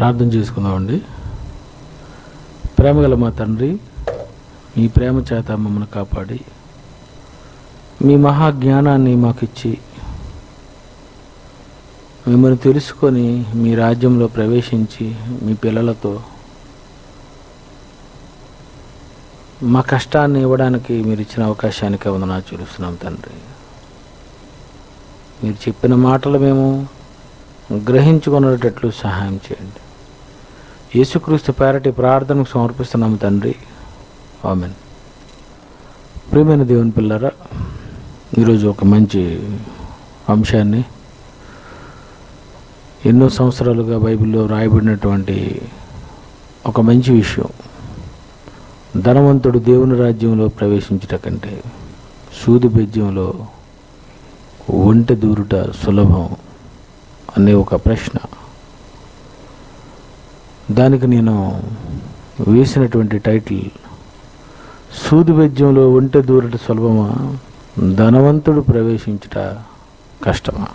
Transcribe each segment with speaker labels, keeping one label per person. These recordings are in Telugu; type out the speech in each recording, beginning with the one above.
Speaker 1: ప్రార్థన చేసుకుందామండి ప్రేమగల మా తండ్రి మీ ప్రేమ చేత మమ్మల్ని కాపాడి మీ మహాజ్ఞానాన్ని మాకిచ్చి మిమ్మల్ని తెలుసుకొని మీ రాజ్యంలో ప్రవేశించి మీ పిల్లలతో మా కష్టాన్ని ఇవ్వడానికి మీరు ఇచ్చిన అవకాశానికి వందనా చూస్తున్నాం తండ్రి మీరు చెప్పిన మాటలు మేము గ్రహించుకునేటట్లు సహాయం చేయండి యేసుక్రీస్తు పేరటి ప్రార్థనకు సమర్పిస్తున్నాము తండ్రి ఆమెన్ ప్రియమైన దేవుని పిల్లరా ఈరోజు ఒక మంచి అంశాన్ని ఎన్నో సంవత్సరాలుగా బైబిల్లో రాయబడినటువంటి ఒక మంచి విషయం ధనవంతుడు దేవుని రాజ్యంలో ప్రవేశించుట కంటే సూది బెజ్యంలో ఒంటె దూరుట సులభం అనే ఒక ప్రశ్న దానికి నేను వేసినటువంటి టైటిల్ సూది బెజ్యంలో ఒంటె దూరట సులభమా ధనవంతుడు ప్రవేశించుట కష్టమా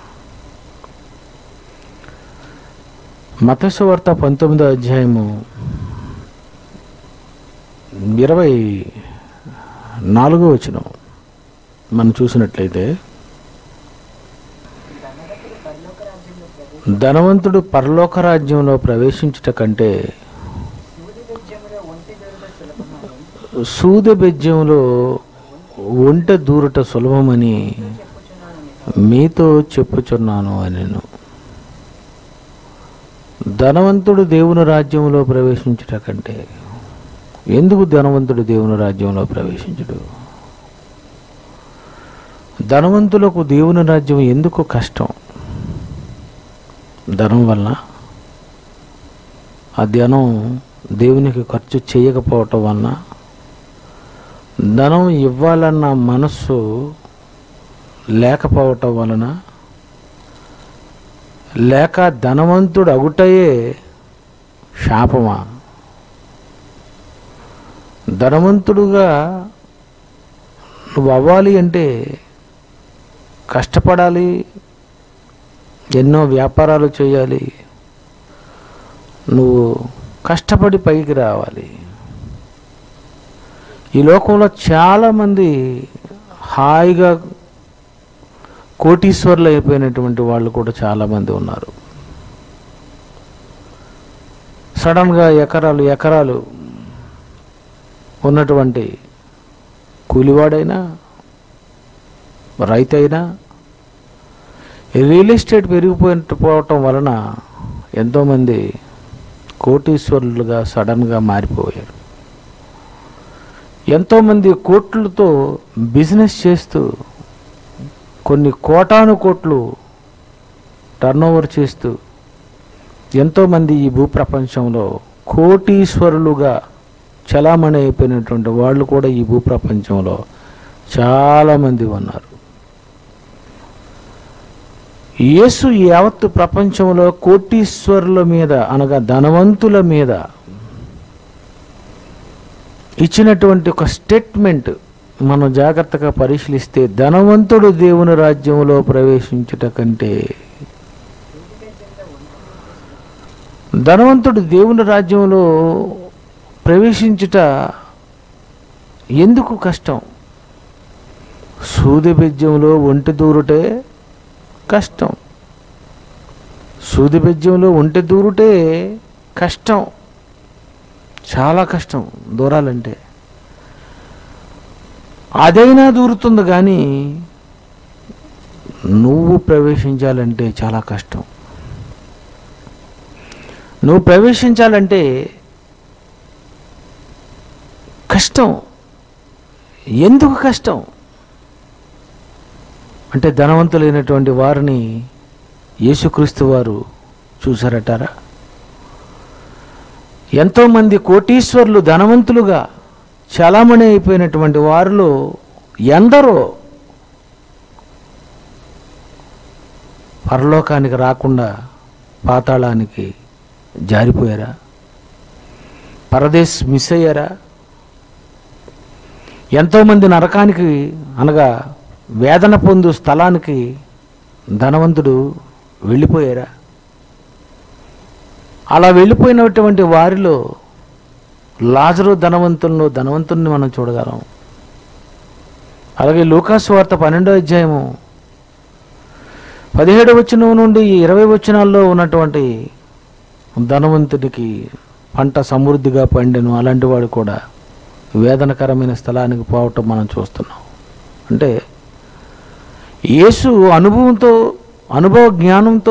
Speaker 1: మతస్వార్త పంతొమ్మిదో అధ్యాయము ఇరవై నాలుగో వచనం మనం చూసినట్లయితే ధనవంతుడు పరలోక రాజ్యంలో ప్రవేశించుట కంటే సూది బెజ్యంలో ఒంటె దూరట సులభమని మీతో చెప్పుచున్నాను అని నేను ధనవంతుడు దేవుని రాజ్యంలో ప్రవేశించుట కంటే ఎందుకు ధనవంతుడు దేవుని రాజ్యంలో ప్రవేశించడు ధనవంతులకు దేవుని రాజ్యం ఎందుకు కష్టం ధనం వలన ఆ ధనం దేవునికి ఖర్చు చేయకపోవటం వలన ధనం ఇవ్వాలన్న మనస్సు లేకపోవటం వలన లేక ధనవంతుడు అగుటయే శాపమా ధనవంతుడుగా నువ్వు అవ్వాలి అంటే కష్టపడాలి ఎన్నో వ్యాపారాలు చేయాలి నువ్వు కష్టపడి పైకి రావాలి ఈ లోకంలో చాలామంది హాయిగా కోటీశ్వర్లు అయిపోయినటువంటి వాళ్ళు కూడా చాలామంది ఉన్నారు సడన్గా ఎకరాలు ఎకరాలు ఉన్నటువంటి కూలివాడైనా రైతు అయినా రియల్ ఎస్టేట్ పెరిగిపోవటం వలన ఎంతోమంది కోటీశ్వరులుగా సడన్గా మారిపోయారు ఎంతోమంది కోట్లతో బిజినెస్ చేస్తూ కొన్ని కోటాను కోట్లు టర్నోవర్ చేస్తూ ఎంతోమంది ఈ భూప్రపంచంలో కోటీశ్వరులుగా చలామణి అయిపోయినటువంటి వాళ్ళు కూడా ఈ భూప్రపంచంలో చాలామంది ఉన్నారు యేసు యావత్తు ప్రపంచంలో కోటీశ్వరుల మీద అనగా ధనవంతుల మీద ఇచ్చినటువంటి ఒక స్టేట్మెంట్ మనం జాగ్రత్తగా పరిశీలిస్తే ధనవంతుడు దేవుని రాజ్యంలో ప్రవేశించుట కంటే ధనవంతుడు దేవుని రాజ్యంలో ప్రవేశించుట ఎందుకు కష్టం సూది బెజ్యంలో ఒంటి దూరుటే కష్టం సూది బెజ్యంలో ఒంటి దూరుటే కష్టం చాలా కష్టం దూరాలంటే అదైనా దూరుతుంది కానీ నువ్వు ప్రవేశించాలంటే చాలా కష్టం నువ్వు ప్రవేశించాలంటే కష్టం ఎందుకు కష్టం అంటే ధనవంతులైనటువంటి వారిని యేసుక్రీస్తు వారు చూసారటారా ఎంతోమంది కోటీశ్వర్లు ధనవంతులుగా చలామణి అయిపోయినటువంటి వారిలో ఎందరో పరలోకానికి రాకుండా పాతాళానికి జారిపోయారా పరదేశ్ మిస్ అయ్యారా ఎంతోమంది నరకానికి అనగా వేదన పొందు స్థలానికి ధనవంతుడు వెళ్ళిపోయారా అలా వెళ్ళిపోయినటువంటి వారిలో లాజరు ధనవంతులను ధనవంతుల్ని మనం చూడగలం అలాగే లూకాసు వార్త పన్నెండో అధ్యాయము పదిహేడు వచనం నుండి ఇరవై వచనాల్లో ఉన్నటువంటి ధనవంతుడికి పంట సమృద్ధిగా పండెను అలాంటి వాడు కూడా వేదనకరమైన స్థలానికి పోవటం మనం చూస్తున్నాం అంటే యేసు అనుభవంతో అనుభవ జ్ఞానంతో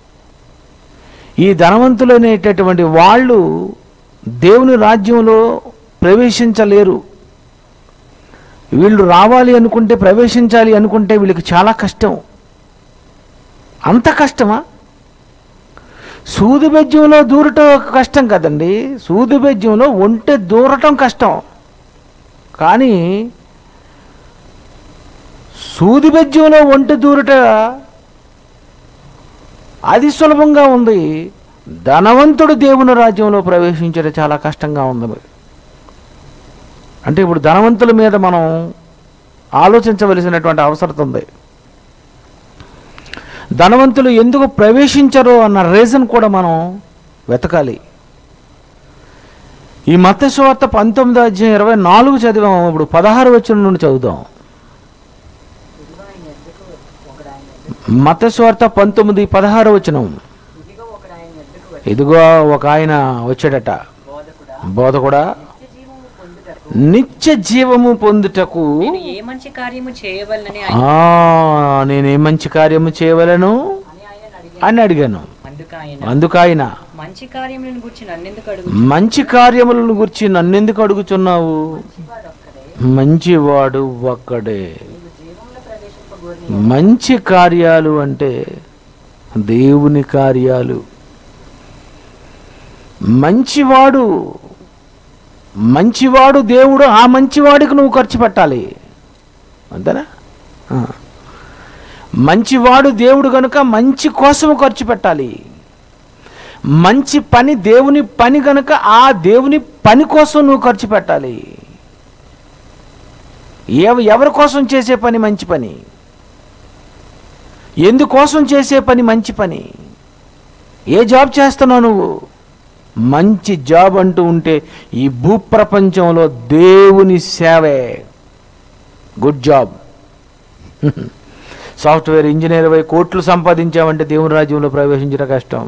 Speaker 1: ఈ ధనవంతులు అనేటటువంటి వాళ్ళు దేవుని రాజ్యంలో ప్రవేశించలేరు వీళ్ళు రావాలి అనుకుంటే ప్రవేశించాలి అనుకుంటే వీళ్ళకి చాలా కష్టం అంత కష్టమా సూది బెజ్యంలో దూరటం కష్టం కదండి సూది బెజ్యంలో ఒంటె దూరటం కష్టం కానీ సూది బెజ్యంలో ఒంటె దూరట అది సులభంగా ఉంది ధనవంతుడు దేవుని రాజ్యంలో ప్రవేశించడం చాలా కష్టంగా ఉంది అంటే ఇప్పుడు ధనవంతుల మీద మనం ఆలోచించవలసినటువంటి అవసరం ఉంది ధనవంతులు ఎందుకు ప్రవేశించరు అన్న రీజన్ కూడా మనం వెతకాలి ఈ మత్స్యవార్త పంతొమ్మిదో అధ్యాయం ఇరవై నాలుగు చదివాము ఇప్పుడు పదహారు వచ్చిన నుండి చదువుదాం
Speaker 2: ఇదిగో ఆయన ఎద్దకు ఒకడు ఆయన ఎద్దకు
Speaker 1: మత్స్యవార్త పంతొమ్మిది పదహారు వచనం
Speaker 2: ఇదిగో ఒకడు ఆయన ఎద్దకు వచ్చి
Speaker 1: ఇదిగో ఒక ఆయన వచ్చాడట
Speaker 2: బోధకుడా
Speaker 1: బోధకుడా
Speaker 2: నిత్య జీవము పొందుటకు
Speaker 1: నిత్య జీవము పొందుటకు
Speaker 2: నేను ఏ మంచి కార్యము చేయవలనని ఆయన
Speaker 1: ఆ, నేనే మంచి కార్యము చేయవలను
Speaker 2: అని ఆయన అడిగాను
Speaker 1: అని అడిగాను
Speaker 2: అందుకు ఆయన
Speaker 1: అందుకు ఆయన
Speaker 2: మంచి కార్యములను గురించి నన్నెందుకు అడుగు
Speaker 1: మంచి కార్యములను గురించి నన్నెందుకు అడుగుచున్నావు
Speaker 2: ఒక్కడే
Speaker 1: మంచివాడు ఒక్కడే
Speaker 2: నీవు జీవంలో ప్రవేశింపగోరిన
Speaker 1: మంచి కార్యాలు అంటే దేవుని కార్యాలు మంచివాడు మంచివాడు దేవుడు ఆ మంచివాడికి నువ్వు ఖర్చు పెట్టాలి అంతేనా ఆ. మంచివాడు దేవుడు కనుక మంచి కోసము ఖర్చు పెట్టాలి మంచి పని దేవుని పని కనుక ఆ దేవుని పని కోసం నువ్వు ఖర్చు పెట్టాలి ఎవ ఎవరి కోసం చేసే పని మంచి పని ఎందుకోసం చేసే పని మంచి పని ఏ జాబ్ చేస్తున్నావు నువ్వు మంచి జాబ్ అంటూ ఉంటే ఈ భూప్రపంచంలో దేవుని సేవే గుడ్ జాబ్ సాఫ్ట్వేర్ ఇంజనీర్ అయి కోట్లు సంపాదించావంటే దేవుని రాజ్యంలో ప్రవేశించడం కష్టం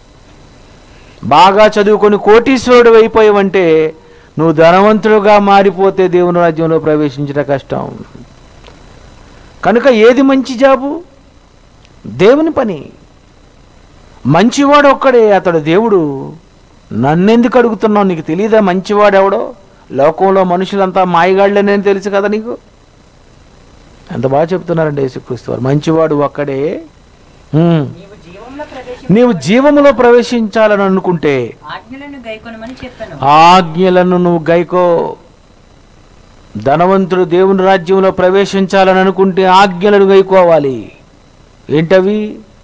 Speaker 1: బాగా చదువుకొని కోటీశ్వరుడు అయిపోయావంటే నువ్వు ధనవంతుడుగా మారిపోతే దేవుని రాజ్యంలో ప్రవేశించడం కష్టం కనుక ఏది మంచి జాబు దేవుని పని మంచివాడు ఒక్కడే అతడు దేవుడు నన్నెందుకు అడుగుతున్నావు నీకు తెలియదా మంచివాడు ఎవడో లోకంలో మనుషులంతా మాయగాళ్ళనే తెలుసు కదా నీకు ఎంత బాగా చెప్తున్నారండి యేసుక్రీస్తు వారు మంచివాడు ఒక్కడే హ్మ్.
Speaker 2: నీవు జీవంలో ప్రవేశింప
Speaker 1: నీవు జీవములో ప్రవేశించాలని అనుకుంటే
Speaker 2: ఆజ్ఞలను గైకొనమని చెప్పాను
Speaker 1: ఆజ్ఞలను నువ్వు గైకో ధనవంతుడు దేవుని రాజ్యంలో ప్రవేశించాలని అనుకుంటే ఆజ్ఞలను గైకోవాలి ఏంటవి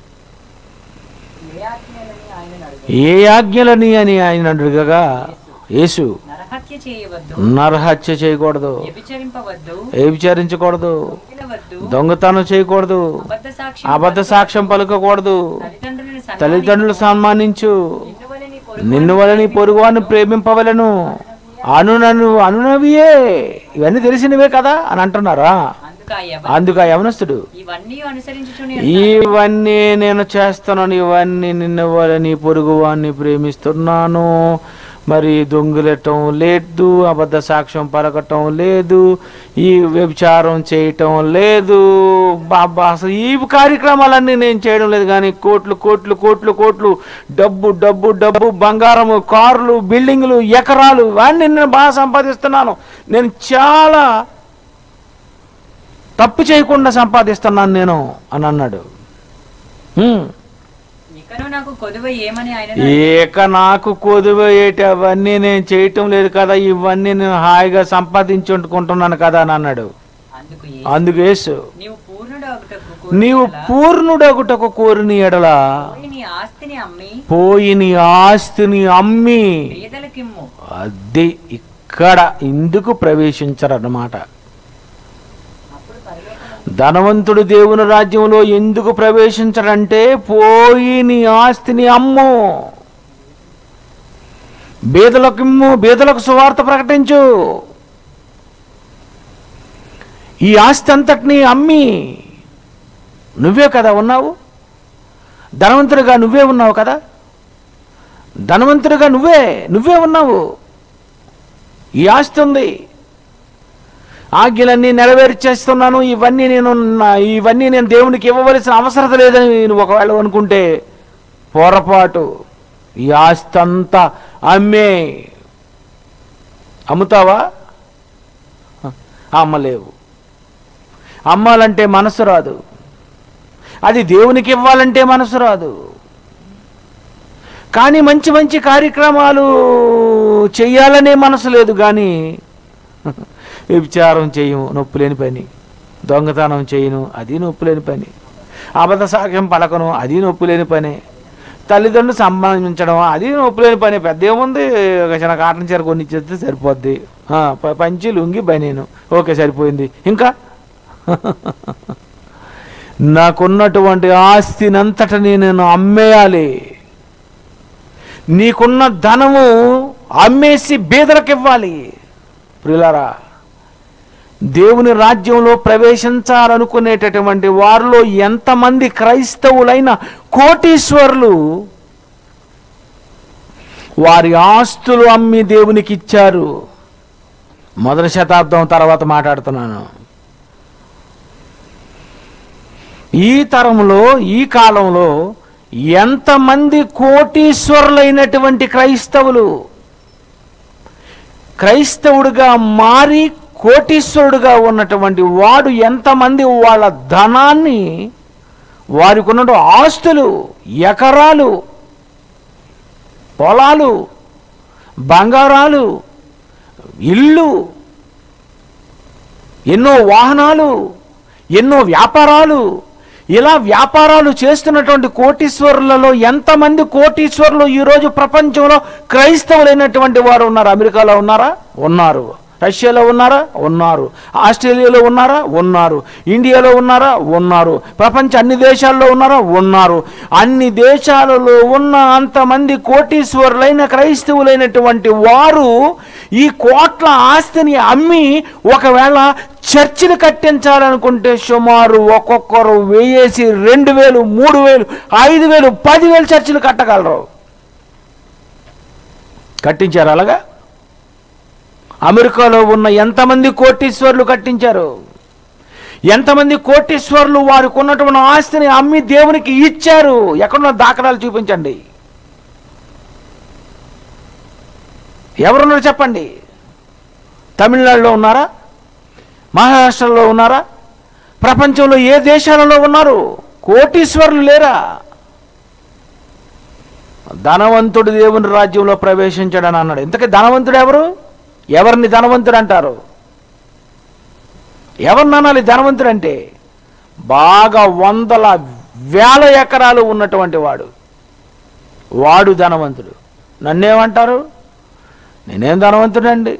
Speaker 2: ఏ ఆజ్ఞలని ఆయన అడుగు
Speaker 1: ఏ ఆజ్ఞలని అని ఆయన అడుగగా యేసు
Speaker 2: నరహత్య చేయవద్దు
Speaker 1: నరహత్య చేయకూడదు
Speaker 2: వ్యభిచరింపవద్దు
Speaker 1: ఏ విచారించకూడదు
Speaker 2: తినవద్దు
Speaker 1: దొంగతనం చేయకూడదు
Speaker 2: అబద్ధ సాక్షి
Speaker 1: అబద్ధ సాక్ష్యం పలకకూడదు
Speaker 2: తల్లిదండ్రులను
Speaker 1: తల్లిదండ్రులు సన్మానించు
Speaker 2: సన్మానించు
Speaker 1: నిన్ను వలని పొరుగువాన్ని ప్రేమింపవలను అను నన్ను అనునవియే ఇవన్నీ తెలిసినవే కదా అని అంటున్నారా
Speaker 2: అందుకు ఆ యవ-
Speaker 1: అందుకు ఆ యవనస్తుడు
Speaker 2: ఇవన్నీ అనుసరించుచుని
Speaker 1: ఇవన్నీ నేను చేస్తున్నాను ఇవన్నీ నిన్ను వాళ్ళని పొరుగు వాడిని ప్రేమిస్తున్నాను మరి దొంగిలటం లేదు అబద్ధ సాక్ష్యం పలకటం లేదు ఈ వ్యభిచారం చేయటం లేదు బాబా అసలు ఈ కార్యక్రమాలన్నీ నేను చేయడం లేదు కానీ కోట్లు కోట్లు కోట్లు కోట్లు డబ్బు డబ్బు డబ్బు బంగారము కార్లు బిల్డింగ్లు ఎకరాలు ఇవన్నీ నేను బాగా సంపాదిస్తున్నాను నేను చాలా తప్పు చేయకుండా సంపాదిస్తున్నాను నేను అని అన్నాడు హ్మ్.
Speaker 2: ఇకను నాకు కొదువ ఏమని ఆయన
Speaker 1: ఇక నాకు కొదువ ఏటి అవన్నీ నేను చేయటం లేదు కదా ఇవన్నీ నేను హాయిగా సంపాదించుకుంటున్నాను కదా అని అన్నాడు
Speaker 2: అందుకు ఏ-
Speaker 1: అందుకు యేసు
Speaker 2: నీవు పూర్ణుడు అగుటకు
Speaker 1: నీవు
Speaker 2: కోరినలా
Speaker 1: పూర్ణుడగుటకు కోరిని ఎడల
Speaker 2: పోయి నీ ఆస్తిని అమ్మి
Speaker 1: పోయి నీ ఆస్తిని అమ్మి
Speaker 2: పేదలకిమ్ము
Speaker 1: అది ఇక్కడ ఇందుకు ప్రవేశించరన్నమాట
Speaker 2: అప్పుడు పరలోకము
Speaker 1: ధనవంతుడు దేవుని రాజ్యంలో ఎందుకు ప్రవేశించడంటే పోయి నీ ఆస్తిని అమ్ము బీదలకు ఇమ్ము బీదలకు సువార్త ప్రకటించు ఈ ఆస్తి అంతటిని అమ్మి నువ్వే కదా ఉన్నావు ధనవంతుడిగా నువ్వే ఉన్నావు కదా ధనవంతుడిగా నువ్వే నువ్వే ఉన్నావు ఈ ఆస్తి ఉంది ఆజ్ఞలన్నీ నెరవేర్చేస్తున్నాను ఇవన్నీ నేను నా- ఇవన్నీ నేను దేవునికి ఇవ్వవలసిన అవసరం లేదని నువ్వు ఒకవేళ అనుకుంటే పొరపాటు ఈ ఆస్తి అంతా అమ్మే అమ్ముతావా అమ్మలేవు అమ్మాలంటే మనసు రాదు అది దేవునికి ఇవ్వాలంటే మనసు రాదు కానీ మంచి మంచి కార్యక్రమాలు చెయ్యాలనే మనసు లేదు కానీ వ్యభిచారం చేయము నొప్పి లేని పని దొంగతనం చేయను అది నొప్పి లేని పని అబద్ధ సాక్ష్యం పలకను అది నొప్పి లేని పని తల్లిదండ్రులు సంబంధించడం అది నొప్పి లేని పని పెద్ద ఏముంది ఒక చిన్న కాటన్ చీర కొన్ని ఇచ్చేస్తే సరిపోద్ది ఆ, ప- పంచి లుంగి బనీను ఓకే సరిపోయింది ఇంకా నాకున్నటువంటి ఆస్తినంతటిని నేను అమ్మేయాలి నీకున్న ధనము అమ్మేసి బీదలకు ఇవ్వాలి ప్రియులారా దేవుని రాజ్యంలో ప్రవేశించాలనుకునేటటువంటి వారిలో ఎంతమంది క్రైస్తవులైన కోటీశ్వరులు వారి ఆస్తులు అమ్మి దేవునికి ఇచ్చారు మొదటి శతాబ్దం తర్వాత మాట్లాడుతున్నాను ఈ తరంలో ఈ కాలంలో ఎంతమంది కోటీశ్వరులైనటువంటి క్రైస్తవులు క్రైస్తవుడిగా మారి కోటీశ్వరుడుగా ఉన్నటువంటి వాడు ఎంతమంది వాళ్ళ ధనాన్ని వారికి ఉన్న ఆస్తులు ఎకరాలు పొలాలు బంగారాలు ఇల్లు ఎన్నో వాహనాలు ఎన్నో వ్యాపారాలు ఇలా వ్యాపారాలు చేస్తున్నటువంటి కోటీశ్వరులలో ఎంతమంది కోటీశ్వరులు ఈరోజు ప్రపంచంలో క్రైస్తవులైనటువంటి వారు ఉన్నారు అమెరికాలో ఉన్నారా ఉన్నారు రష్యాలో ఉన్నారా ఉన్నారు ఆస్ట్రేలియాలో ఉన్నారా ఉన్నారు ఇండియాలో ఉన్నారా ఉన్నారు ప్రపంచ అన్ని దేశాల్లో ఉన్నారా ఉన్నారు అన్ని దేశాలలో ఉన్న అంతమంది కోటీశ్వరులైన క్రైస్తవులైనటువంటి వారు ఈ కోట్ల ఆస్తిని అమ్మి ఒకవేళ చర్చిలు కట్టించాలనుకుంటే సుమారు ఒక్కొక్కరు వేయేసి రెండు వేలు మూడు వేలు ఐదు వేలు పదివేలు చర్చిలు కట్టగలరు కట్టించారు అలాగా అమెరికాలో ఉన్న ఎంతమంది కోటీశ్వరులు కట్టించారు ఎంతమంది కోటీశ్వరులు వారికి ఉన్నటువంటి ఆస్తిని అమ్మి దేవునికి ఇచ్చారు ఎక్కడున్న దాఖలాలు చూపించండి ఎవరున్నారు చెప్పండి తమిళనాడులో ఉన్నారా మహారాష్ట్రలో ఉన్నారా ప్రపంచంలో ఏ దేశాలలో ఉన్నారు కోటీశ్వరులు లేరా ధనవంతుడు దేవుని రాజ్యంలో ప్రవేశించడని అన్నాడు ఇంతకీ ధనవంతుడు ఎవరు ఎవరిని ధనవంతుడు అంటారు ఎవరిని అనాలి ధనవంతుడు అంటే బాగా వందల వేల ఎకరాలు ఉన్నటువంటి వాడు వాడు ధనవంతుడు నన్నేమంటారు నేనేం ధనవంతుడండి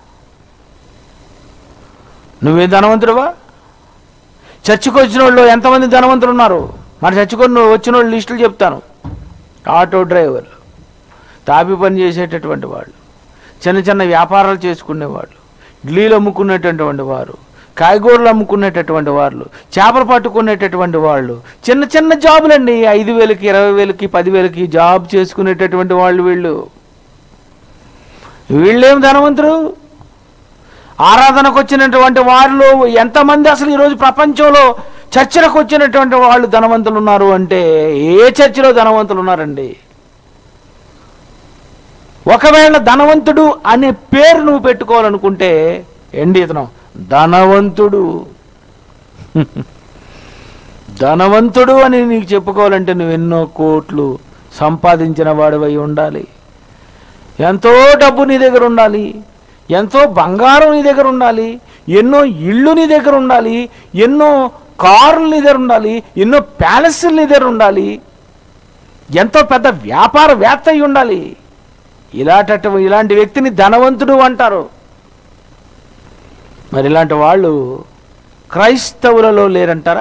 Speaker 1: నువ్వేం ధనవంతుడువా చర్చికి వచ్చిన వాళ్ళు ఎంతమంది ధనవంతులు ఉన్నారు మరి చర్చికొని వచ్చిన వాళ్ళు లిస్టులు చెప్తాను ఆటో డ్రైవర్లు తాపి పని చేసేటటువంటి వాళ్ళు చిన్న చిన్న వ్యాపారాలు చేసుకునేవాళ్ళు ఇడ్లీలు అమ్ముకునేటటువంటి వారు కాయగూరలు అమ్ముకునేటటువంటి వాళ్ళు చేపలు పట్టుకునేటటువంటి వాళ్ళు చిన్న చిన్న జాబులండి ఐదు వేలకి ఇరవై వేలకి పదివేలకి జాబ్ చేసుకునేటటువంటి వాళ్ళు వీళ్ళు వీళ్ళేం ధనవంతులు ఆరాధనకు వచ్చినటువంటి వారిలో ఎంతమంది అసలు ఈరోజు ప్రపంచంలో చర్చలకు వచ్చినటువంటి వాళ్ళు ధనవంతులు ఉన్నారు అంటే ఏ చర్చిలో ధనవంతులు ఉన్నారండి ఒకవేళ ధనవంతుడు అనే పేరు నువ్వు పెట్టుకోవాలనుకుంటే ఏంటి ఇతను ధనవంతుడు ధనవంతుడు అని నీకు చెప్పుకోవాలంటే నువ్వు ఎన్నో కోట్లు సంపాదించిన వాడివై ఉండాలి ఎంతో డబ్బు నీ దగ్గర ఉండాలి ఎంతో బంగారం నీ దగ్గర ఉండాలి ఎన్నో ఇళ్ళు నీ దగ్గర ఉండాలి ఎన్నో కార్లు నీ దగ్గర ఉండాలి ఎన్నో ప్యాలెస్లు నీ దగ్గర ఉండాలి ఎంతో పెద్ద వ్యాపారవేత్త అయి ఉండాలి ఇలాంటి ఇలాంటి వ్యక్తిని ధనవంతుడు అంటారు మరి ఇలాంటి వాళ్ళు క్రైస్తవులలో లేరంటారా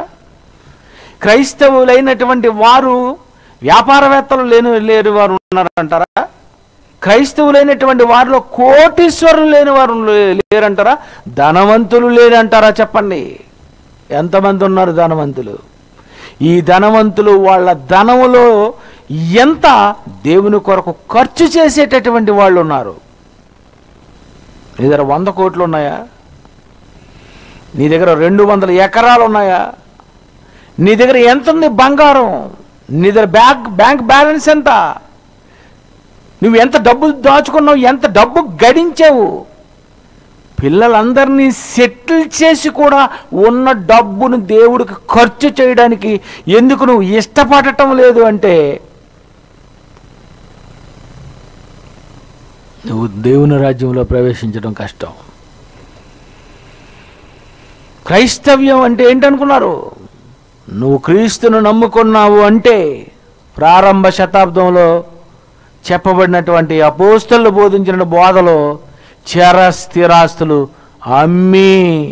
Speaker 1: క్రైస్తవులైనటువంటి వారు వ్యాపారవేత్తలు లేని లేని వారు ఉన్నారంటారా క్రైస్తవులైనటువంటి వారిలో కోటీశ్వరులు లేని వారు లే- లేరంటారా ధనవంతులు లేరంటారా చెప్పండి ఎంతమంది ఉన్నారు ధనవంతులు ఈ ధనవంతులు వాళ్ళ ధనములో ఎంత దేవుని కొరకు ఖర్చు చేసేటటువంటి వాళ్ళు ఉన్నారు నీ దగ్గర వంద కోట్లు ఉన్నాయా నీ దగ్గర రెండు వందల ఎకరాలు ఉన్నాయా నీ దగ్గర ఎంత ఉంది బంగారం నీ దగ్గర బ్యాంక్ బ్యాంక్ బ్యాలెన్స్ ఎంత నువ్వు ఎంత డబ్బు దాచుకున్నావు ఎంత డబ్బు గడించావు పిల్లలందరినీ సెటిల్ చేసి కూడా ఉన్న డబ్బును దేవుడికి ఖర్చు చేయడానికి ఎందుకు నువ్వు ఇష్టపడటం లేదు అంటే నువ్వు దేవుని రాజ్యంలో ప్రవేశించడం కష్టం క్రైస్తవ్యం అంటే ఏంటనుకున్నారు నువ్వు క్రీస్తును నమ్ముకున్నావు అంటే ప్రారంభ శతాబ్దంలో చెప్పబడినటువంటి అపోస్తలు బోధించిన బోధలో చర స్థిరాస్తులు అమ్మి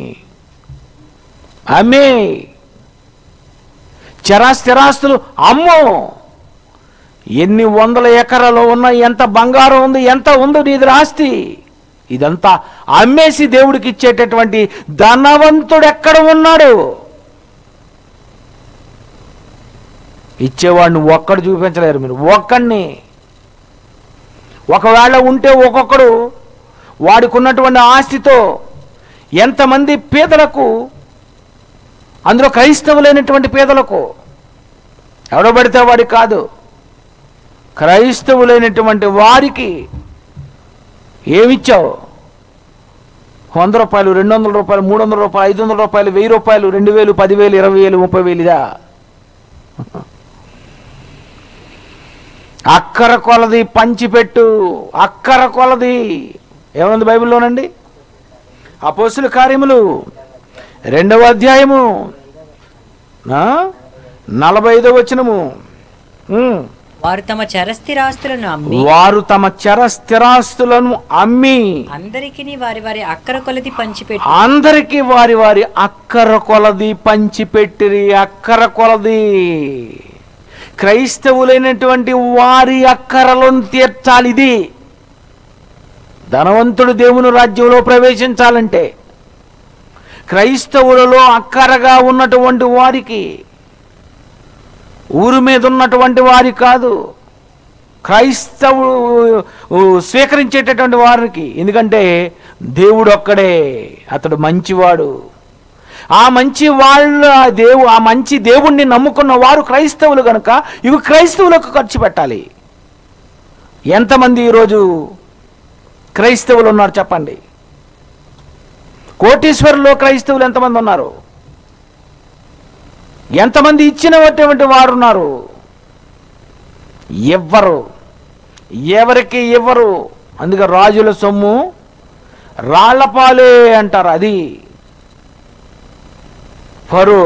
Speaker 1: అమ్మి చర స్థిరాస్తులు అమ్మో ఎన్ని వందల ఎకరాలు ఉన్నాయి ఎంత బంగారం ఉంది ఎంత ఉందో నీ దగ్గర ఆస్తి ఇదంతా అమ్మేసి దేవుడికి ఇచ్చేటటువంటి ధనవంతుడు ఎక్కడ ఉన్నాడు ఇచ్చేవాడిని ఒక్కడు చూపించలేరు మీరు ఒక్కడిని ఒకవేళ ఉంటే ఒక్కొక్కడు వాడికి ఉన్నటువంటి ఆస్తితో ఎంతమంది పేదలకు అందులో క్రైస్తవులైనటువంటి పేదలకు ఎవడో పడితే వాడికి కాదు క్రైస్తవులైనటువంటి వారికి ఏమిచ్చావు వంద రూపాయలు రెండు వందల రూపాయలు మూడు వందల రూపాయలు ఐదు వందల రూపాయలు వెయ్యి రూపాయలు రెండు వేలు పదివేలు ఇరవై వేలు ముప్పై వేలు ఇదా అక్కర కొలది పంచిపెట్టు అక్కర కొలది ఏముంది బైబిల్లోనండి అపోస్తుల కార్యములు రెండవ అధ్యాయము ఆ? నలభై ఐదో వచనము ఉమ్.
Speaker 2: వారు తమ చరస్థిరాస్తులను అమ్మి
Speaker 1: వారు తమ చర స్థిరాస్తులను అమ్మి
Speaker 2: అందరికిని వారి వారి అక్కర కొలది పంచిపెట్టి
Speaker 1: అందరికీ వారి వారి అక్కర కొలది పంచిపెట్టిరి అక్కర కొలది క్రైస్తవులైనటువంటి వారి అక్కరలను తీర్చాలి ఇది ధనవంతుడు దేవుని రాజ్యంలో ప్రవేశించాలంటే క్రైస్తవులలో అక్కరగా ఉన్నటువంటి వారికి ఊరు మీద ఉన్నటువంటి వారి కాదు క్రైస్తవుడు స్వీకరించేటటువంటి వారికి ఎందుకంటే దేవుడు ఒక్కడే అతడు మంచివాడు ఆ మంచి వాళ్ళ దేవు ఆ మంచి దేవుణ్ణి నమ్ముకున్న వారు క్రైస్తవులు కనుక ఇవి క్రైస్తవులకు ఖర్చు పెట్టాలి ఎంతమంది ఈరోజు క్రైస్తవులు ఉన్నారు చెప్పండి కోటీశ్వరులో క్రైస్తవులు ఎంతమంది ఉన్నారు ఎంతమంది ఇచ్చినటువంటి వారు ఉన్నారు ఎవ్వరు ఎవరికి ఇవ్వరు అందుకే రాజుల సొమ్ము రాళ్లపాలే అంటారు అది ఫరో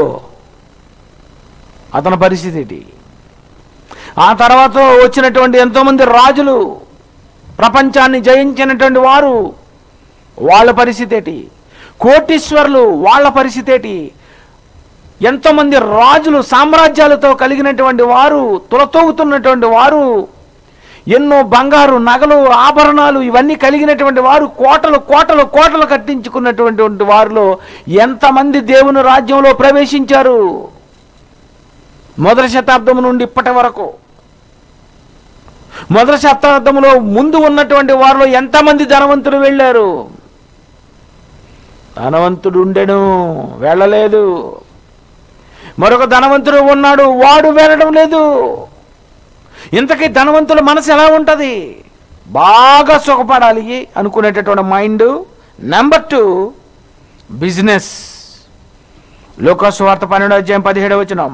Speaker 1: అతని పరిస్థితి ఏంటి ఆ తర్వాత వచ్చినటువంటి ఎంతోమంది రాజులు ప్రపంచాన్ని జయించినటువంటి వారు వాళ్ళ పరిస్థితి ఏంటి కోటీశ్వరులు వాళ్ళ పరిస్థితి ఏంటి ఎంతోమంది రాజులు సామ్రాజ్యాలతో కలిగినటువంటి వారు తులతూగుతున్నటువంటి వారు ఎన్నో బంగారు నగలు ఆభరణాలు ఇవన్నీ కలిగినటువంటి వారు కోటలు కోటలు కోటలు కట్టించుకున్నటువంటి వారిలో ఎంతమంది దేవుని రాజ్యంలో ప్రవేశించారు మొదటి శతాబ్దం నుండి ఇప్పటి వరకు మొదటి శతాబ్దంలో ముందు ఉన్నటువంటి వారిలో ఎంతమంది ధనవంతులు వెళ్ళారు ధనవంతుడు ఉండెను వెళ్ళలేదు మరొక ధనవంతుడు ఉన్నాడు వాడు వెళ్ళడం లేదు ఇంతకీ ధనవంతుల మనసు ఎలా ఉంటుంది బాగా సుఖపడాలి అనుకునేటటువంటి మైండ్ నెంబర్ టూ బిజినెస్ లోకాసు వార్త పన్నెండు అధ్యాయం పదిహేడు వచనం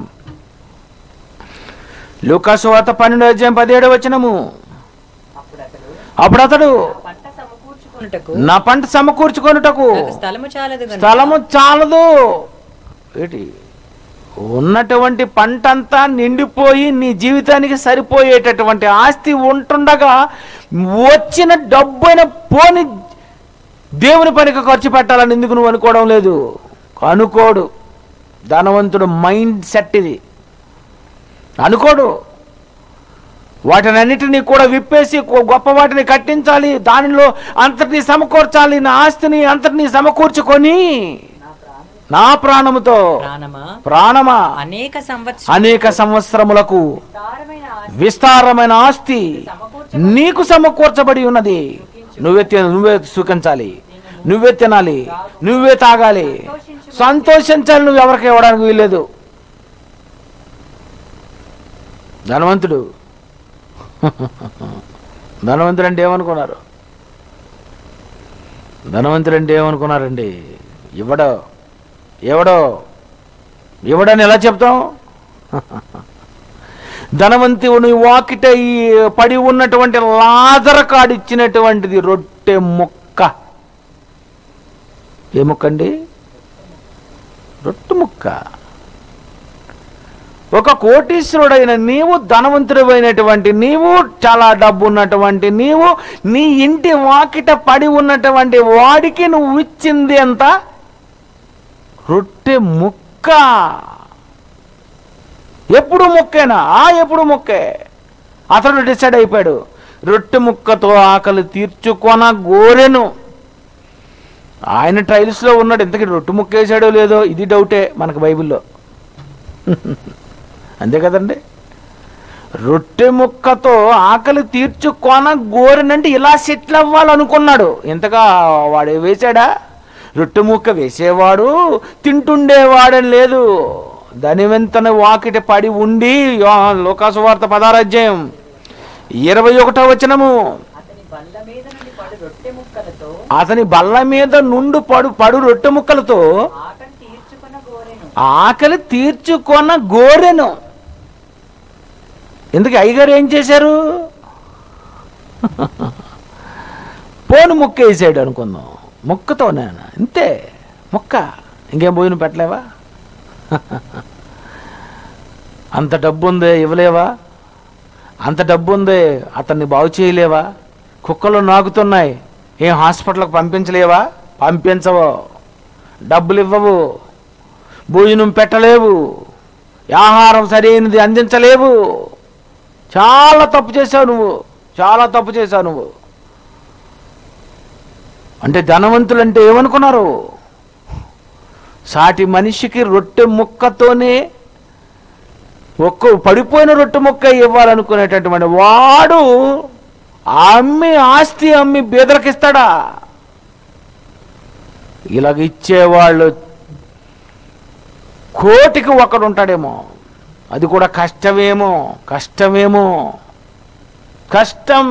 Speaker 1: లూకాసు వార్త పన్నెండు అధ్యాయం పదిహేడు వచనము
Speaker 2: అప్పుడు అతడు
Speaker 1: అప్పుడు అతడు
Speaker 2: పంట సమకూర్చుకొనుటకు
Speaker 1: నా పంట సమకూర్చుకొనుటకు
Speaker 2: నాకు స్థలము చాలదు గనుక
Speaker 1: స్థలము చాలదు ఏంటి ఉన్నటువంటి పంట అంతా నిండిపోయి నీ జీవితానికి సరిపోయేటటువంటి ఆస్తి ఉంటుండగా వచ్చిన డబ్బైన పోని దేవుని పనికి ఖర్చు పెట్టాలని ఎందుకు నువ్వు అనుకోవడం లేదు అనుకోడు ధనవంతుడు మైండ్ సెట్ ఇది అనుకోడు వాటిని అన్నిటినీ కూడా విప్పేసి గొ- గొప్ప వాటిని కట్టించాలి దానిలో అంతటిని సమకూర్చాలి నా ఆస్తిని అంతటిని సమకూర్చుకొని
Speaker 2: నా ప్రాణం
Speaker 1: నా ప్రాణముతో
Speaker 3: ప్రాణమా
Speaker 1: ప్రాణమా
Speaker 3: అనేక సంవత్సరం
Speaker 1: అనేక సంవత్సరములకు
Speaker 2: విస్తారమైన ఆస్తి
Speaker 1: విస్తారమైన ఆస్తి
Speaker 2: సమకూర్చ
Speaker 1: నీకు సమకూర్చబడి ఉన్నది నువ్వే తి- నువ్వే సుఖించాలి నువ్వే తినాలి నువ్వే తాగాలి సంతోషించాలి నువ్వు ఎవరికి ఇవ్వడానికి వీల్లేదు ధనవంతుడు ధనవంతుడు అంటే ఏమనుకున్నారు ధనవంతుడు అంటే ఏమనుకున్నారండి ఇవ్వడో ఎవడో ఇవ్వడని ఎలా చెప్తాం ధనవంతుని వాకిట ఈ పడి ఉన్నటువంటి లాజర కాడిచ్చినటువంటిది రొట్టె ముక్క ఏ ముక్క అండి రొట్టె ముక్క ఒక కోటీశ్వరుడైన నీవు ధనవంతుడైనటువంటి నీవు చాలా డబ్బు ఉన్నటువంటి నీవు నీ ఇంటి వాకిట పడి ఉన్నటువంటి వాడికి నువ్వు ఇచ్చింది ఎంత రొట్టె ముక్క ఎప్పుడు మొక్కేనా ఆ ఎప్పుడు మొక్కే అతడు డిసైడ్ అయిపోయాడు రొట్టె ముక్కతో ఆకలి తీర్చుకొన గోరెను ఆయన ట్రైల్స్లో ఉన్నాడు ఇంతకీ రొట్టె ముక్క వేసాడో లేదో ఇది డౌటే మనకు బైబిల్లో అంతే కదండి రొట్టె ముక్కతో ఆకలి తీర్చుకొన గోరెనంటే ఇలా సెటిల్ అవ్వాలనుకున్నాడు ఇంతగా వాడు వేశాడా రొట్టె ముక్క వేసేవాడు తింటుండేవాడని లేదు దాని వెంతన వాకిట పడి ఉండి లోకాసు వార్త పదారాధ్యాయం ఇరవై ఒకటో వచనము
Speaker 2: అతని బల్ల మీద నుండి పడు రొట్టె ముక్కలతో
Speaker 1: అతని బల్ల మీద నుండు పడు పడు రొట్టె ముక్కలతో
Speaker 2: ఆకలి తీర్చుకున్న గోరెను
Speaker 1: ఆకలి తీర్చుకొన గోరెను ఎందుకు అయ్యగారు ఏం చేశారు పోను ముక్క వేసాడు అనుకుందాం ముక్కతో నేను అంతే ముక్క ఇంకేం భోజనం పెట్టలేవా అంత డబ్బు ఉంది ఇవ్వలేవా అంత డబ్బు ఉంది అతన్ని బాగు చేయలేవా కుక్కలు నాకుతున్నాయి ఏం హాస్పిటల్కి పంపించలేవా పంపించవు డబ్బులు ఇవ్వవు భోజనం పెట్టలేవు ఆహారం సరైనది అందించలేవు చాలా తప్పు చేశావు నువ్వు చాలా తప్పు చేశావు నువ్వు అంటే ధనవంతులు అంటే ఏమనుకున్నారు సాటి మనిషికి రొట్టె ముక్కతోనే ఒక్క పడిపోయిన రొట్టె ముక్క ఇవ్వాలనుకునేటటువంటి వాడు అమ్మి ఆస్తి అమ్మి బీదలకిస్తాడా ఇలాగ ఇచ్చేవాళ్ళు కోటికి ఒకడు ఉంటాడేమో అది కూడా కష్టమేమో కష్టమేమో కష్టం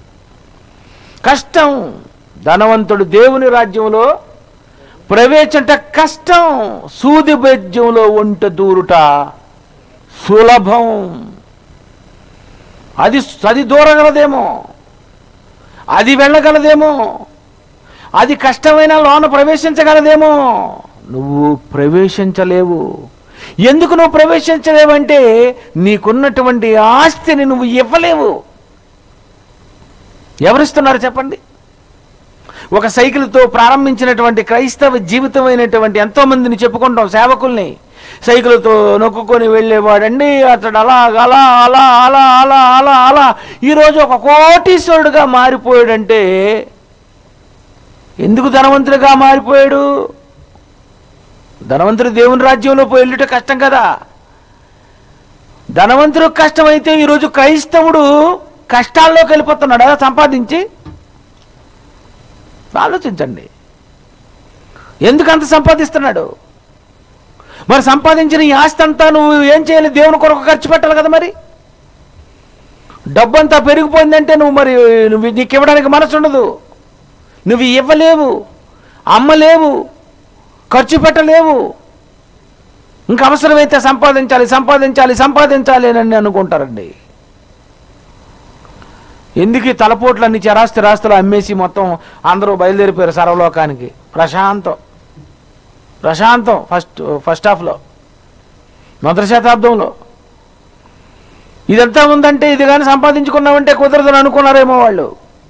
Speaker 1: కష్టం ధనవంతుడు దేవుని రాజ్యంలో ప్రవేశంట కష్టం సూది బెజ్యంలో ఒంట దూరుట సులభం అది అది దూరగలదేమో అది వెళ్ళగలదేమో అది కష్టమైన లోన ప్రవేశించగలదేమో నువ్వు ప్రవేశించలేవు ఎందుకు నువ్వు ప్రవేశించలేవంటే నీకున్నటువంటి ఆస్తిని నువ్వు ఇవ్వలేవు ఎవరిస్తున్నారు చెప్పండి ఒక సైకిల్తో ప్రారంభించినటువంటి క్రైస్తవ జీవితమైనటువంటి ఎంతో మందిని చెప్పుకుంటాం సేవకుల్ని సైకిల్తో నొక్కుకొని వెళ్ళేవాడండి అతడు అలా అలా అలా అలా అలా అలా అలా ఈరోజు ఒక కోటీశ్వరుడుగా మారిపోయాడంటే ఎందుకు ధనవంతుడిగా మారిపోయాడు ధనవంతుడు దేవుని రాజ్యంలో పోయి వెళ్ళుట కష్టం కదా ధనవంతుడు కష్టమైతే ఈరోజు క్రైస్తవుడు కష్టాల్లోకి వెళ్ళిపోతున్నాడా సంపాదించి ఆలోచించండి ఎందుకు అంత సంపాదిస్తున్నాడు మరి సంపాదించిన ఈ ఆస్తి అంతా నువ్వు ఏం చేయాలి దేవుని కొరకు ఖర్చు పెట్టాలి కదా మరి డబ్బంతా పెరిగిపోయిందంటే నువ్వు మరి నువ్వు నీకు ఇవ్వడానికి మనసు ఉండదు నువ్వు ఇవ్వలేవు అమ్మలేవు ఖర్చు పెట్టలేవు ఇంకా అవసరమైతే సంపాదించాలి సంపాదించాలి సంపాదించాలి అని అనుకుంటారండి ఎందుకు ఈ తలపోట్లన్నీ చరాస్తి రాస్తులు అమ్మేసి మొత్తం అందరూ బయలుదేరిపోయారు సర్వలోకానికి ప్రశాంతం ప్రశాంతం ఫస్ట్ ఫస్ట్ హాఫ్లో మొదటి శతాబ్దంలో ఇదంతా ఉందంటే ఇది కానీ సంపాదించుకున్నామంటే కుదరదని అనుకున్నారేమో వాళ్ళు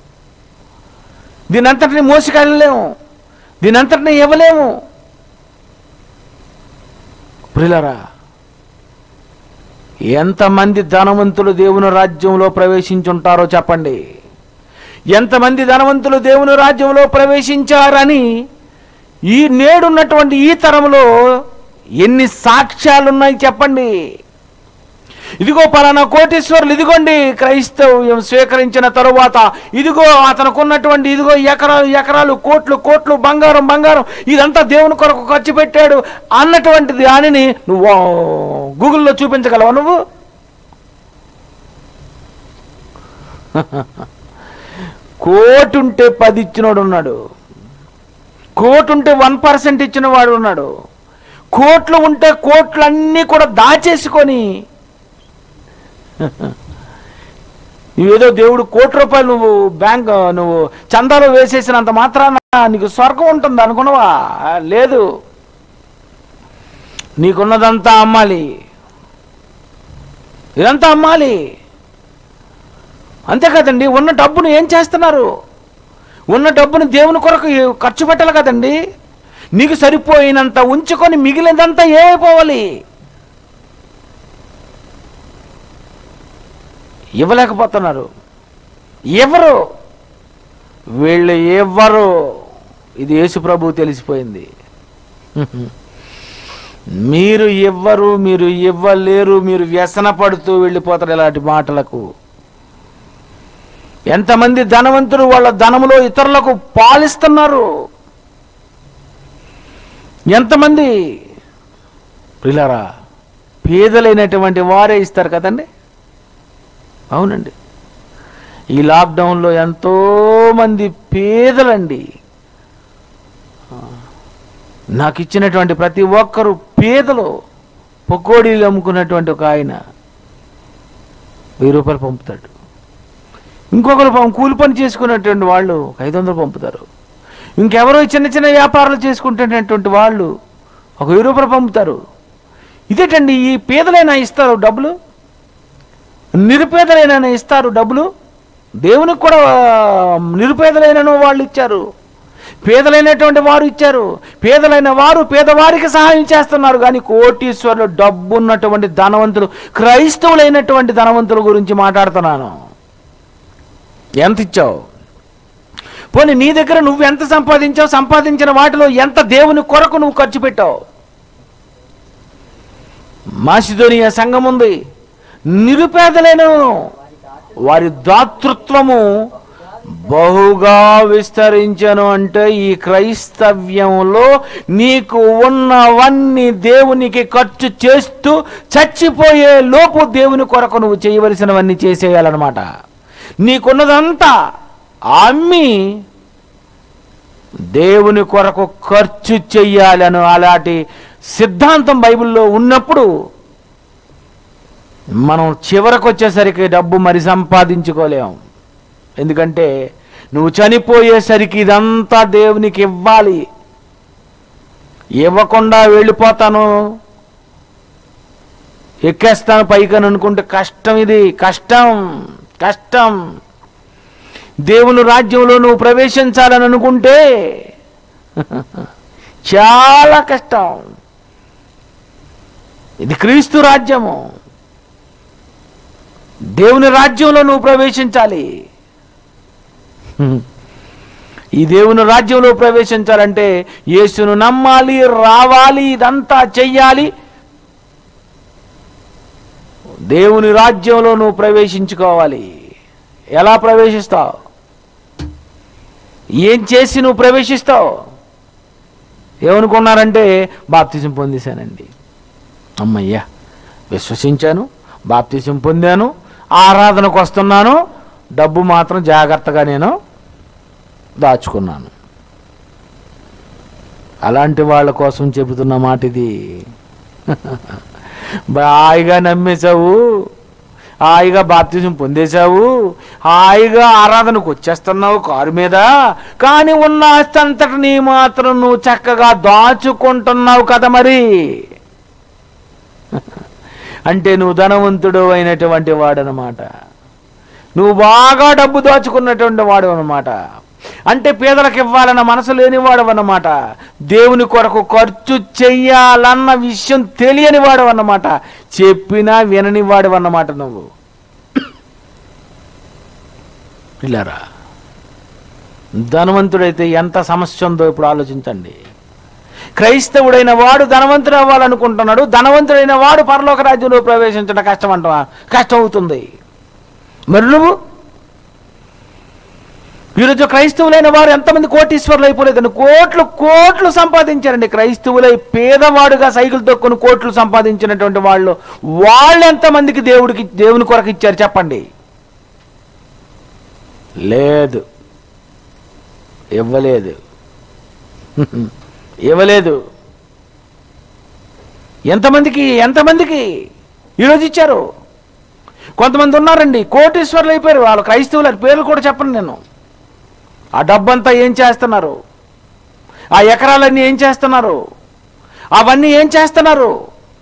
Speaker 1: దీని అంతటిని మోసుకెళ్ళలేము దీని అంతటిని ఇవ్వలేము ప్రిలరా ఎంతమంది ధనవంతులు దేవుని రాజ్యంలో ప్రవేశించుంటారో చెప్పండి ఎంతమంది ధనవంతులు దేవుని రాజ్యంలో ప్రవేశించారని ఈ నేడున్నటువంటి ఈ తరంలో ఎన్ని సాక్ష్యాలున్నాయి చెప్పండి ఇదిగో పలానా కోటీశ్వరులు ఇదిగోండి క్రైస్తవ్యం స్వీకరించిన తరువాత ఇదిగో అతనుకున్నటువంటి ఇదిగో ఎకరాలు ఎకరాలు కోట్లు కోట్లు బంగారం బంగారం ఇదంతా దేవుని కొరకు ఖర్చు పెట్టాడు అన్నటువంటి దానిని నువ్వు గూగుల్లో చూపించగలవా నువ్వు కోటి ఉంటే పది ఇచ్చినోడు ఉన్నాడు కోటి ఉంటే వన్ పర్సెంట్ ఇచ్చిన వాడు ఉన్నాడు కోట్లు ఉంటే కోట్లన్నీ కూడా దాచేసుకొని నువ్వేదో దేవుడు కోటి రూపాయలు నువ్వు బ్యాంక్ నువ్వు చందాలో వేసేసినంత మాత్రాన నీకు స్వర్గం ఉంటుంది అనుకున్నావా లేదు నీకున్నదంతా అమ్మాలి ఇదంతా అమ్మాలి అంతే కదండి ఉన్న డబ్బును ఏం చేస్తున్నారు ఉన్న డబ్బును దేవుని కొరకు ఖర్చు పెట్టాలి కదండి నీకు సరిపోయినంత ఉంచుకొని మిగిలినంతా ఏమైపోవాలి ఇవ్వలేకపోతున్నారు ఎవరు వీళ్ళు ఎవరు ఇది యేసు ప్రభు తెలిసిపోయింది మీరు ఇవ్వరు మీరు ఇవ్వలేరు మీరు వ్యసన పడుతూ వెళ్ళిపోతారు ఇలాంటి మాటలకు ఎంతమంది ధనవంతులు వాళ్ళ ధనములో ఇతరులకు పాలిస్తున్నారు ఎంతమంది ప్రిలారా పేదలైనటువంటి వారే ఇస్తారు కదండి అవునండి ఈ లాక్డౌన్లో ఎంతో మంది పేదలండి ఆ, నాకు ఇచ్చినటువంటి ప్రతి ఒక్కరు పేదలు పకోడీలు అమ్ముకున్నటువంటి ఒక ఆయన వెయ్యి రూపాయలు పంపుతాడు ఇంకొకరు పం- కూలి పని చేసుకున్నటువంటి వాళ్ళు ఒక ఐదు వందలు పంపుతారు ఇంకెవరో చిన్న చిన్న వ్యాపారాలు చేసుకుంటున్నటువంటి వాళ్ళు ఒక వెయ్యి రూపాయలు పంపుతారు ఇదేటండి ఈ పేదలైనా ఇస్తారు డబ్బులు నిరుపేదలైన ఇస్తారు డబ్బులు దేవునికి కూడా నిరుపేదలైన వాళ్ళు ఇచ్చారు పేదలైనటువంటి వారు ఇచ్చారు పేదలైన వారు పేదవారికి సహాయం చేస్తున్నారు కానీ కోటీశ్వరులు డబ్బు ఉన్నటువంటి ధనవంతులు క్రైస్తవులైనటువంటి ధనవంతుల గురించి మాట్లాడుతున్నాను ఎంత ఇచ్చావు పోనీ నీ దగ్గర నువ్వు ఎంత సంపాదించావు సంపాదించిన వాటిలో ఎంత దేవుని కొరకు నువ్వు ఖర్చు పెట్టావు మాసిదోనియా సంఘం ఉంది నిరుపేదలైన వారి దాతృత్వము బహుగా విస్తరించను అంటే ఈ క్రైస్తవ్యంలో నీకు ఉన్నవన్నీ దేవునికి ఖర్చు చేస్తూ చచ్చిపోయే లోపు దేవుని కొరకు నువ్వు చేయవలసినవన్నీ చేసేయాలన్నమాట నీకున్నదంతా అమ్మి దేవుని కొరకు ఖర్చు చెయ్యాలను అలాంటి సిద్ధాంతం బైబిల్లో ఉన్నప్పుడు మనం చివరకు వచ్చేసరికి డబ్బు మరి సంపాదించుకోలేం ఎందుకంటే నువ్వు చనిపోయేసరికి ఇదంతా దేవునికి ఇవ్వాలి ఇవ్వకుండా వెళ్ళిపోతాను ఎక్కేస్తాను పైకని అనుకుంటే కష్టం ఇది కష్టం కష్టం దేవుని రాజ్యంలో నువ్వు ప్రవేశించాలని అనుకుంటే చాలా కష్టం ఇది క్రీస్తు రాజ్యము దేవుని రాజ్యంలో నువ్వు ప్రవేశించాలి ఈ దేవుని రాజ్యంలో ప్రవేశించాలంటే యేసును నమ్మాలి రావాలి ఇదంతా చెయ్యాలి దేవుని రాజ్యంలో నువ్వు ప్రవేశించుకోవాలి ఎలా ప్రవేశిస్తావు ఏం చేసి నువ్వు ప్రవేశిస్తావు ఏమనుకున్నారంటే బాప్తిజం పొందేశానండి అమ్మయ్యా విశ్వసించాను బాప్తిజం పొందాను ఆరాధనకు వస్తున్నాను డబ్బు మాత్రం జాగ్రత్తగా నేను దాచుకున్నాను అలాంటి వాళ్ళ కోసం చెబుతున్న మాట ఇది హాయిగా నమ్మేశావు హాయిగా బాప్తిజం పొందేశావు హాయిగా ఆరాధనకు వచ్చేస్తున్నావు కారు మీద కానీ ఉన్న ఆస్తి అంతటిని మాత్రం నువ్వు చక్కగా దాచుకుంటున్నావు కదా మరి అంటే నువ్వు ధనవంతుడు అయినటువంటి వాడనమాట నువ్వు బాగా డబ్బు దాచుకున్నటువంటి వాడు అనమాట అంటే పేదలకు ఇవ్వాలన్న మనసు లేనివాడు అన్నమాట దేవుని కొరకు ఖర్చు చెయ్యాలన్న విషయం తెలియని వాడు అన్నమాట చెప్పినా వినని వాడు అన్నమాట నువ్వు పిల్లరా ధనవంతుడైతే ఎంత సమస్య ఉందో ఇప్పుడు ఆలోచించండి క్రైస్తవుడైన వాడు ధనవంతుడు అవ్వాలనుకుంటున్నాడు ధనవంతుడైన వాడు పరలోక రాజ్యంలో ప్రవేశించడం కష్టం అంట కష్టం అవుతుంది మరి నువ్వు ఈరోజు క్రైస్తవులైన వారు ఎంతమంది కోటీశ్వరులు అయిపోలేదండి కోట్లు కోట్లు సంపాదించారండి క్రైస్తవులై పేదవాడుగా సైకిల్ తొక్కుని కోట్లు సంపాదించినటువంటి వాళ్ళు వాళ్ళు ఎంతమందికి దేవుడికి దేవుని కొరకు ఇచ్చారు చెప్పండి లేదు ఇవ్వలేదు ఇవ్వలేదు ఎంతమందికి ఎంతమందికి ఈరోజు ఇచ్చారు కొంతమంది ఉన్నారండి కోటీశ్వర్లు అయిపోయారు వాళ్ళు క్రైస్తవుల పేర్లు కూడా చెప్పను నేను ఆ డబ్బంతా ఏం చేస్తున్నారు ఆ ఎకరాలన్నీ ఏం చేస్తున్నారు అవన్నీ ఏం చేస్తున్నారు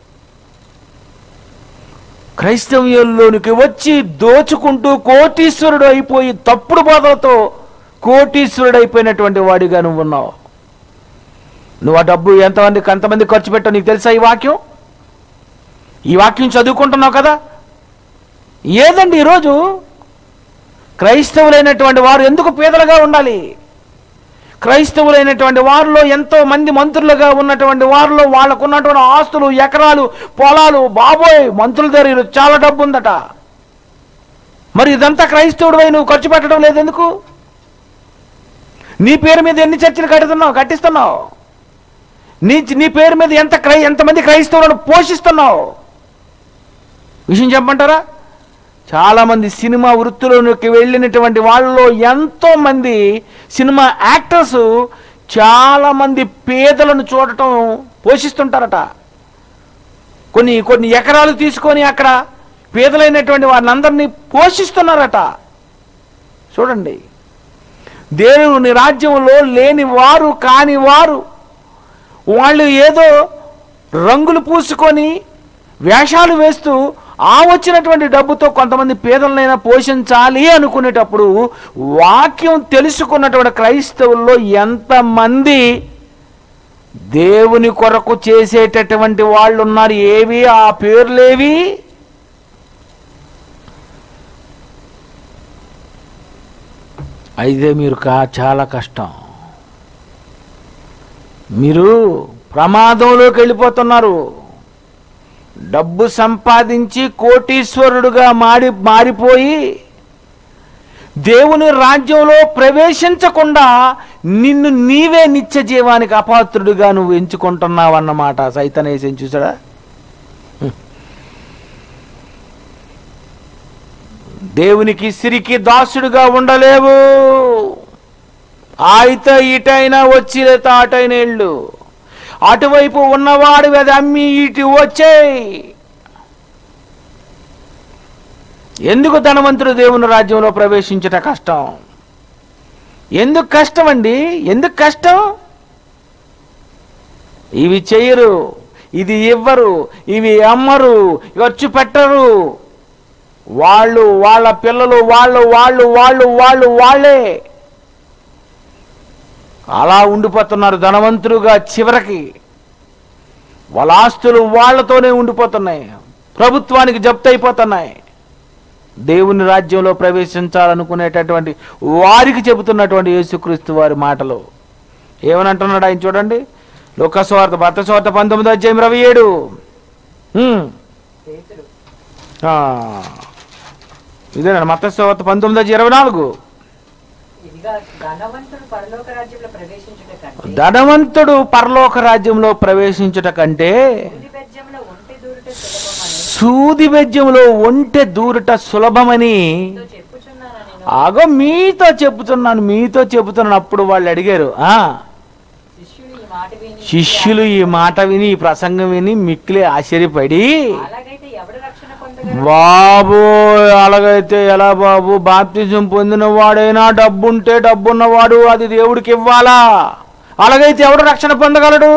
Speaker 1: క్రైస్తవ్యంలోనికి వచ్చి దోచుకుంటూ కోటీశ్వరుడు అయిపోయి తప్పుడు బోధలతో కోటీశ్వరుడు అయిపోయినటువంటి వాడిగా నువ్వు ఉన్నావు నువ్వు ఆ డబ్బు ఎంతమందికి ఎంతమంది ఖర్చు పెట్టావు నీకు తెలుసా ఈ వాక్యం ఈ వాక్యం చదువుకుంటున్నావు కదా ఏదండి ఈరోజు క్రైస్తవులైనటువంటి వారు ఎందుకు పేదలుగా ఉండాలి క్రైస్తవులైనటువంటి వారిలో ఎంతో మంది మంత్రులుగా ఉన్నటువంటి వారిలో వాళ్ళకు ఉన్నటువంటి ఆస్తులు ఎకరాలు పొలాలు బాబోయ్ మంత్రుల దగ్గర ఈరోజు చాలా డబ్బు ఉందట మరి ఇదంతా క్రైస్తవుడు నువ్వు ఖర్చు పెట్టడం లేదు ఎందుకు నీ పేరు మీద ఎన్ని చర్చలు కడుతున్నావు కట్టిస్తున్నావు నీ నీ పేరు మీద ఎంత క్రై ఎంతమంది క్రైస్తవులను పోషిస్తున్నావు విషయం చెప్పమంటారా చాలామంది సినిమా వృత్తిలోకి వెళ్ళినటువంటి వాళ్ళలో ఎంతో మంది సినిమా యాక్టర్స్ చాలామంది పేదలను చూడటం పోషిస్తుంటారట కొన్ని కొన్ని ఎకరాలు తీసుకొని అక్కడ పేదలైనటువంటి వారిని పోషిస్తున్నారట చూడండి దేవుని రాజ్యంలో లేని వారు కాని వారు వాళ్ళు ఏదో రంగులు పూసుకొని వేషాలు వేస్తూ ఆ వచ్చినటువంటి డబ్బుతో కొంతమంది పేదలనైనా పోషించాలి అనుకునేటప్పుడు వాక్యం తెలుసుకున్నటువంటి క్రైస్తవుల్లో ఎంతమంది దేవుని కొరకు చేసేటటువంటి వాళ్ళు ఉన్నారు ఏవి ఆ పేర్లేవి అయితే మీరు కా చాలా కష్టం మీరు ప్రమాదంలోకి వెళ్ళిపోతున్నారు డబ్బు సంపాదించి కోటీశ్వరుడుగా మారి మారిపోయి దేవుని రాజ్యంలో ప్రవేశించకుండా నిన్ను నీవే నిత్య జీవానికి అపాత్రుడిగా నువ్వు ఎంచుకుంటున్నావన్నమాట సైతనేసి చూసాడా దేవునికి సిరికి దాసుడుగా ఉండలేవు ఆయిత ఇటైనా వచ్చి లేదా అటైన ఇళ్ళు అటువైపు ఉన్నవాడు అది అమ్మి ఇటు వచ్చేయి ఎందుకు ధనవంతుడు దేవుని రాజ్యంలో ప్రవేశించట కష్టం ఎందుకు కష్టం అండి ఎందుకు కష్టం ఇవి చెయ్యరు ఇది ఇవ్వరు ఇవి అమ్మరు ఖర్చు పెట్టరు వాళ్ళు వాళ్ళ పిల్లలు వాళ్ళు వాళ్ళు వాళ్ళు వాళ్ళు వాళ్ళే అలా ఉండిపోతున్నారు ధనవంతులుగా చివరికి వాళ్ళ ఆస్తులు వాళ్ళతోనే ఉండిపోతున్నాయి ప్రభుత్వానికి జప్తు అయిపోతున్నాయి దేవుని రాజ్యంలో ప్రవేశించాలనుకునేటటువంటి వారికి చెబుతున్నటువంటి యేసుక్రీస్తు వారి మాటలు ఏమనంటున్నాడు ఆయన చూడండి లోకస్వార్థ భర్త స్వార్థ పంతొమ్మిది అధ్యాయం ఇరవై ఏడు హ్మ్.
Speaker 2: పేతురు
Speaker 1: ఆ. ఇదేనా మత స్వార్థ పంతొమ్మిది అధ్యాయం ఇరవై నాలుగు
Speaker 2: ఇదిగా ధనవంతుడు పరలోక రాజ్యంలో ప్రవేశించుట కంటే
Speaker 1: ధనవంతుడు పరలోక రాజ్యంలో ప్రవేశించుట కంటే
Speaker 2: ఊది బెజ్జంలో ఒంటి దూరుట సులభమని
Speaker 1: సూది బెజ్యంలో ఒంటె దూరట సులభమని
Speaker 2: మీతో చెప్పుచున్నాను నేను
Speaker 1: ఆగో మీతో చెబుతున్నాను మీతో చెబుతున్నాను అప్పుడు వాళ్ళు అడిగారు ఆ
Speaker 2: శిష్యులు ఈ మాట విని
Speaker 1: శిష్యులు ఈ మాట విని ఈ ప్రసంగం విని మిక్కిలి ఆశ్చర్యపడి
Speaker 2: అలాగైతే ఎవడు రక్షణ పొందగలడు
Speaker 1: బాబు అలాగైతే ఎలా బాబు బాప్తిజం పొందిన వాడైనా డబ్బుంటే డబ్బున్నవాడు అది దేవుడికి ఇవ్వాలా అలాగైతే ఎవడు రక్షణ పొందగలడు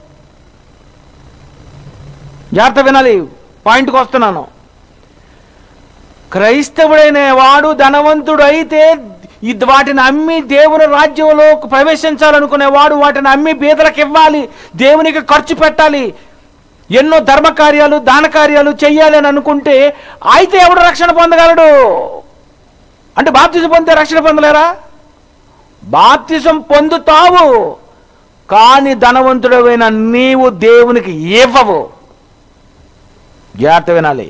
Speaker 1: జాగ్రత్త వినాలి పాయింట్కి వస్తున్నాను క్రైస్తవుడైన వాడు ధనవంతుడు అయితే ఇది వాటిని అమ్మి దేవుని రాజ్యంలో ప్రవేశించాలనుకునేవాడు వాటిని అమ్మి బీదలకు ఇవ్వాలి దేవునికి ఖర్చు పెట్టాలి ఎన్నో ధర్మ కార్యాలు దాన కార్యాలు చెయ్యాలి అని అనుకుంటే అయితే ఎవడు రక్షణ పొందగలడు అంటే బాప్తిజం పొందితే రక్షణ పొందలేరా బాప్తిజం పొందుతావు కానీ ధనవంతుడమైన నీవు దేవునికి ఇవ్వవు జాగ్రత్త వినాలి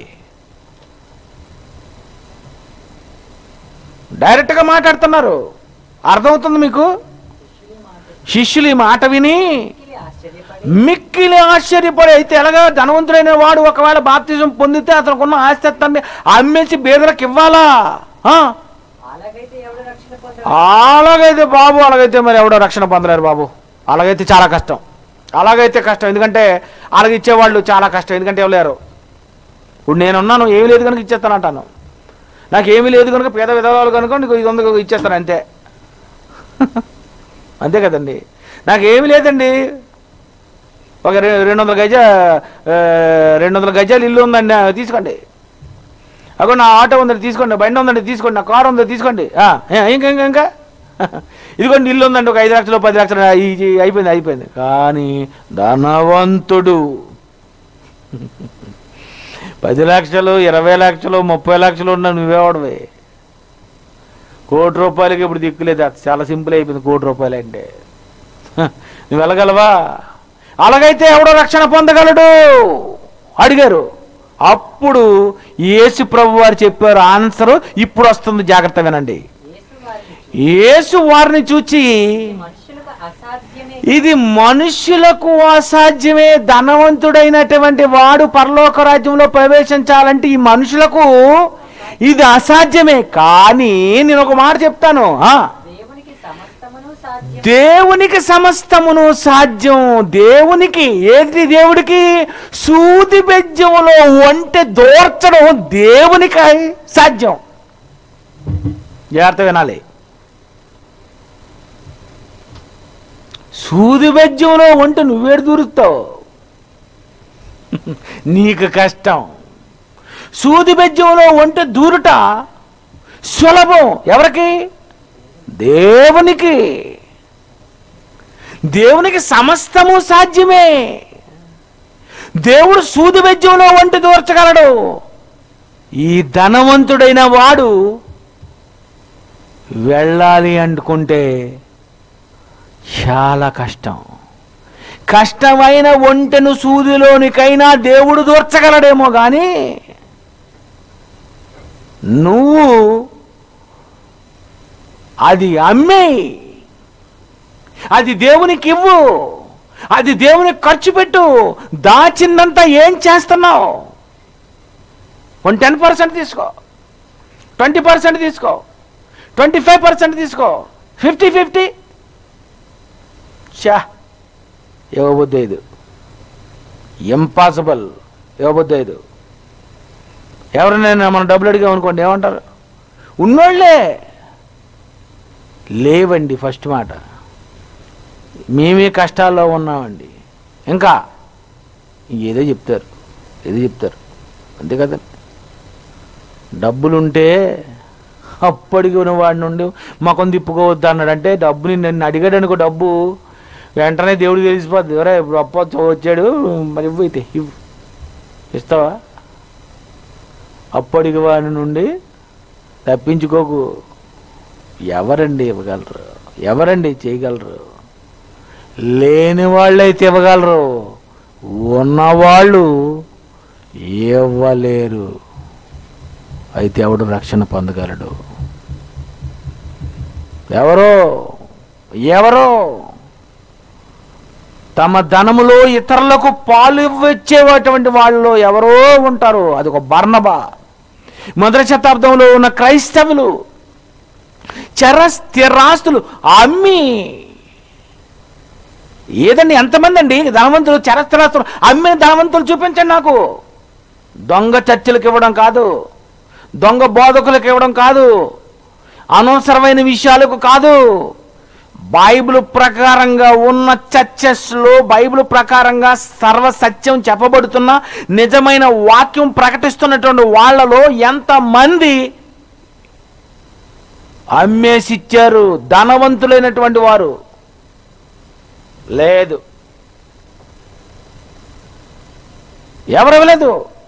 Speaker 1: డైరెక్ట్గా మాట్లాడుతున్నారు అర్థమవుతుంది మీకు శిష్యులు ఈ మాట విని
Speaker 2: మిక్కిలి ఆశ్చర్యపడి
Speaker 1: మిక్కిలి ఆశ్చర్యపడి అయితే ఎలాగా ధనవంతుడైన వాడు ఒకవేళ బాప్తిజం పొందితే అతనుకున్న ఆస్తి అంతాన్ని అమ్మేసి బేదలకు ఇవ్వాలా ఆ?
Speaker 2: అలాగైతే ఎవడు రక్షణ పొంద
Speaker 1: అలాగైతే బాబు అలాగైతే మరి ఎవడో రక్షణ పొందలేరు బాబు అలాగైతే చాలా కష్టం అలాగైతే కష్టం ఎందుకంటే అలాగ ఇచ్చేవాళ్ళు చాలా కష్టం ఎందుకంటే ఇవ్వలేరు ఇప్పుడు నేనున్నాను ఏమీ లేదు కనుక ఇచ్చేస్తాను అంటాను నాకు ఏమీ లేదు కనుక పేద విధవాలు కనుక నీకు ఇది ఉంది ఇచ్చేస్తాను అంతే అంతే కదండి నాకు ఏమీ లేదండి ఒక రె- రెండు వందల గజ ఆ, రెండు వందల గజాలు ఇల్లు ఉందండి ఆ, తీసుకోండి అక్కడ నా ఆటో ఉందండి తీసుకోండి బండి ఉందండి తీసుకోండి నా కారు ఉందండి తీసుకోండి ఆ, ఏ, ఇంకా ఇంకా ఇంకా ఇదిగోండి ఇల్లు ఉందండి ఒక ఐదు లక్షలు పది లక్షలు ఆ, ఇది అయిపోయింది అయిపోయింది కానీ ధనవంతుడు పది లక్షలు ఇరవై లక్షలు ముప్పై లక్షలు ఉన్న నువ్వేవాడవే కోటి రూపాయలకి ఇప్పుడు దిక్కులేదు అది చాలా సింపుల్ అయిపోయింది కోటి రూపాయలు అంటే హ, నువ్వు వెళ్ళగలవా అలాగైతే ఎవడో రక్షణ పొందగలడు అడిగారు అప్పుడు యేసు ప్రభు వారు చెప్పారు ఆన్సర్ ఇప్పుడు వస్తుంది జాగ్రత్త వినండి
Speaker 2: యేసు వారిని
Speaker 1: యేసు వారిని చూచి
Speaker 2: చూసి మనుషులకు అసాధ్యమే
Speaker 1: ఇది మనుష్యులకు అసాధ్యమే ధనవంతుడైనటువంటి వాడు పరలోక రాజ్యంలో ప్రవేశించాలంటే ఈ మనుషులకు ఇది అసాధ్యమే కానీ నేను ఒక మాట చెప్తాను ఆ,
Speaker 2: దేవునికి సమస్తమును సాధ్యం
Speaker 1: దేవునికి సమస్తమును సాధ్యం దేవునికి ఏది దేవుడికి సూది బెజ్జంలో ఒంటె దోర్చడం దేవునికి సాధ్యం జాగ్రత్త వినాలి సూది బెజ్జంలో ఒంటె నువ్వేడు దూరుస్తావు నీకు కష్టం సూది బెజ్జంలో ఒంటె దూరుట సులభం ఎవరికి దేవునికి దేవునికి సమస్తము సాధ్యమే దేవుడు సూది బెజ్జంలో వంటి దూర్చగలడు ఈ ధనవంతుడైన వాడు వెళ్ళాలి అనుకుంటే చాలా కష్టం కష్టమైన ఒంటెను సూదిలోనికైనా దేవుడు దూర్చగలడేమో కానీ నువ్వు అది అమ్మి అది దేవునికి ఇవ్వు అది దేవునికి ఖర్చు పెట్టు దాచిందంతా ఏం చేస్తున్నావు వన్ టెన్ పర్సెంట్ తీసుకో ట్వంటీ పర్సెంట్ తీసుకో ట్వంటీ ఫైవ్ పర్సెంట్ తీసుకో ఫిఫ్టీ ఫిఫ్టీ చా ఇవ్వబుద్ది ఇది ఇంపాసిబుల్ ఇవ్వబుద్ది ఇది ఎవరినైనా మనం డబ్బులు అడిగామనుకోండి ఏమంటారు ఉన్నోళ్ళే లేవండి ఫస్ట్ మాట మేమే కష్టాల్లో ఉన్నామండి ఇంకా ఏదో చెప్తారు ఏదో చెప్తారు అంతే కదా డబ్బులుంటే అప్పటికి వాడి నుండి మొఖం తిప్పుకోవద్దు అన్నాడంటే డబ్బుని నన్ను అడిగాడు అనుకో డబ్బు వెంటనే దేవుడికి తెలిసిపోద్ది ఎవరే ఇప్పుడు అప్ప వచ్చాడు మరి ఇవ్వు అయితే ఇవ్వు ఇస్తావా అప్పటికి వాడి నుండి తప్పించుకోకు ఎవరండి ఇవ్వగలరు ఎవరండి చేయగలరు లేని వాళ్ళైతే ఇవ్వగలరు ఉన్నవాళ్ళు ఇవ్వలేరు అయితే ఎవడు రక్షణ పొందగలడు ఎవరో ఎవరో తమ ధనములో ఇతరులకు పాలు ఇవ్వచ్చేటువంటి వాళ్ళు ఎవరో ఉంటారు అది ఒక బర్ణబా మొదటి శతాబ్దంలో ఉన్న క్రైస్తవులు చర స్థిరాస్తులు అమ్మి ఏదండి ఎంతమంది అండి ధనవంతులు చర స్థిరాస్తులు అమ్మిన ధనవంతులు చూపించండి నాకు దొంగ చర్చలకు ఇవ్వడం కాదు దొంగ బోధకులకు ఇవ్వడం కాదు అనవసరమైన విషయాలకు కాదు బైబిల్ ప్రకారంగా ఉన్న చర్చెస్లో బైబిల్ ప్రకారంగా సర్వ సత్యం చెప్పబడుతున్న నిజమైన వాక్యం ప్రకటిస్తున్నటువంటి వాళ్ళలో ఎంతమంది అమ్మేసి ఇచ్చారు ధనవంతులైనటువంటి వారు లేదు ఎవరు ఇవ్వలేదు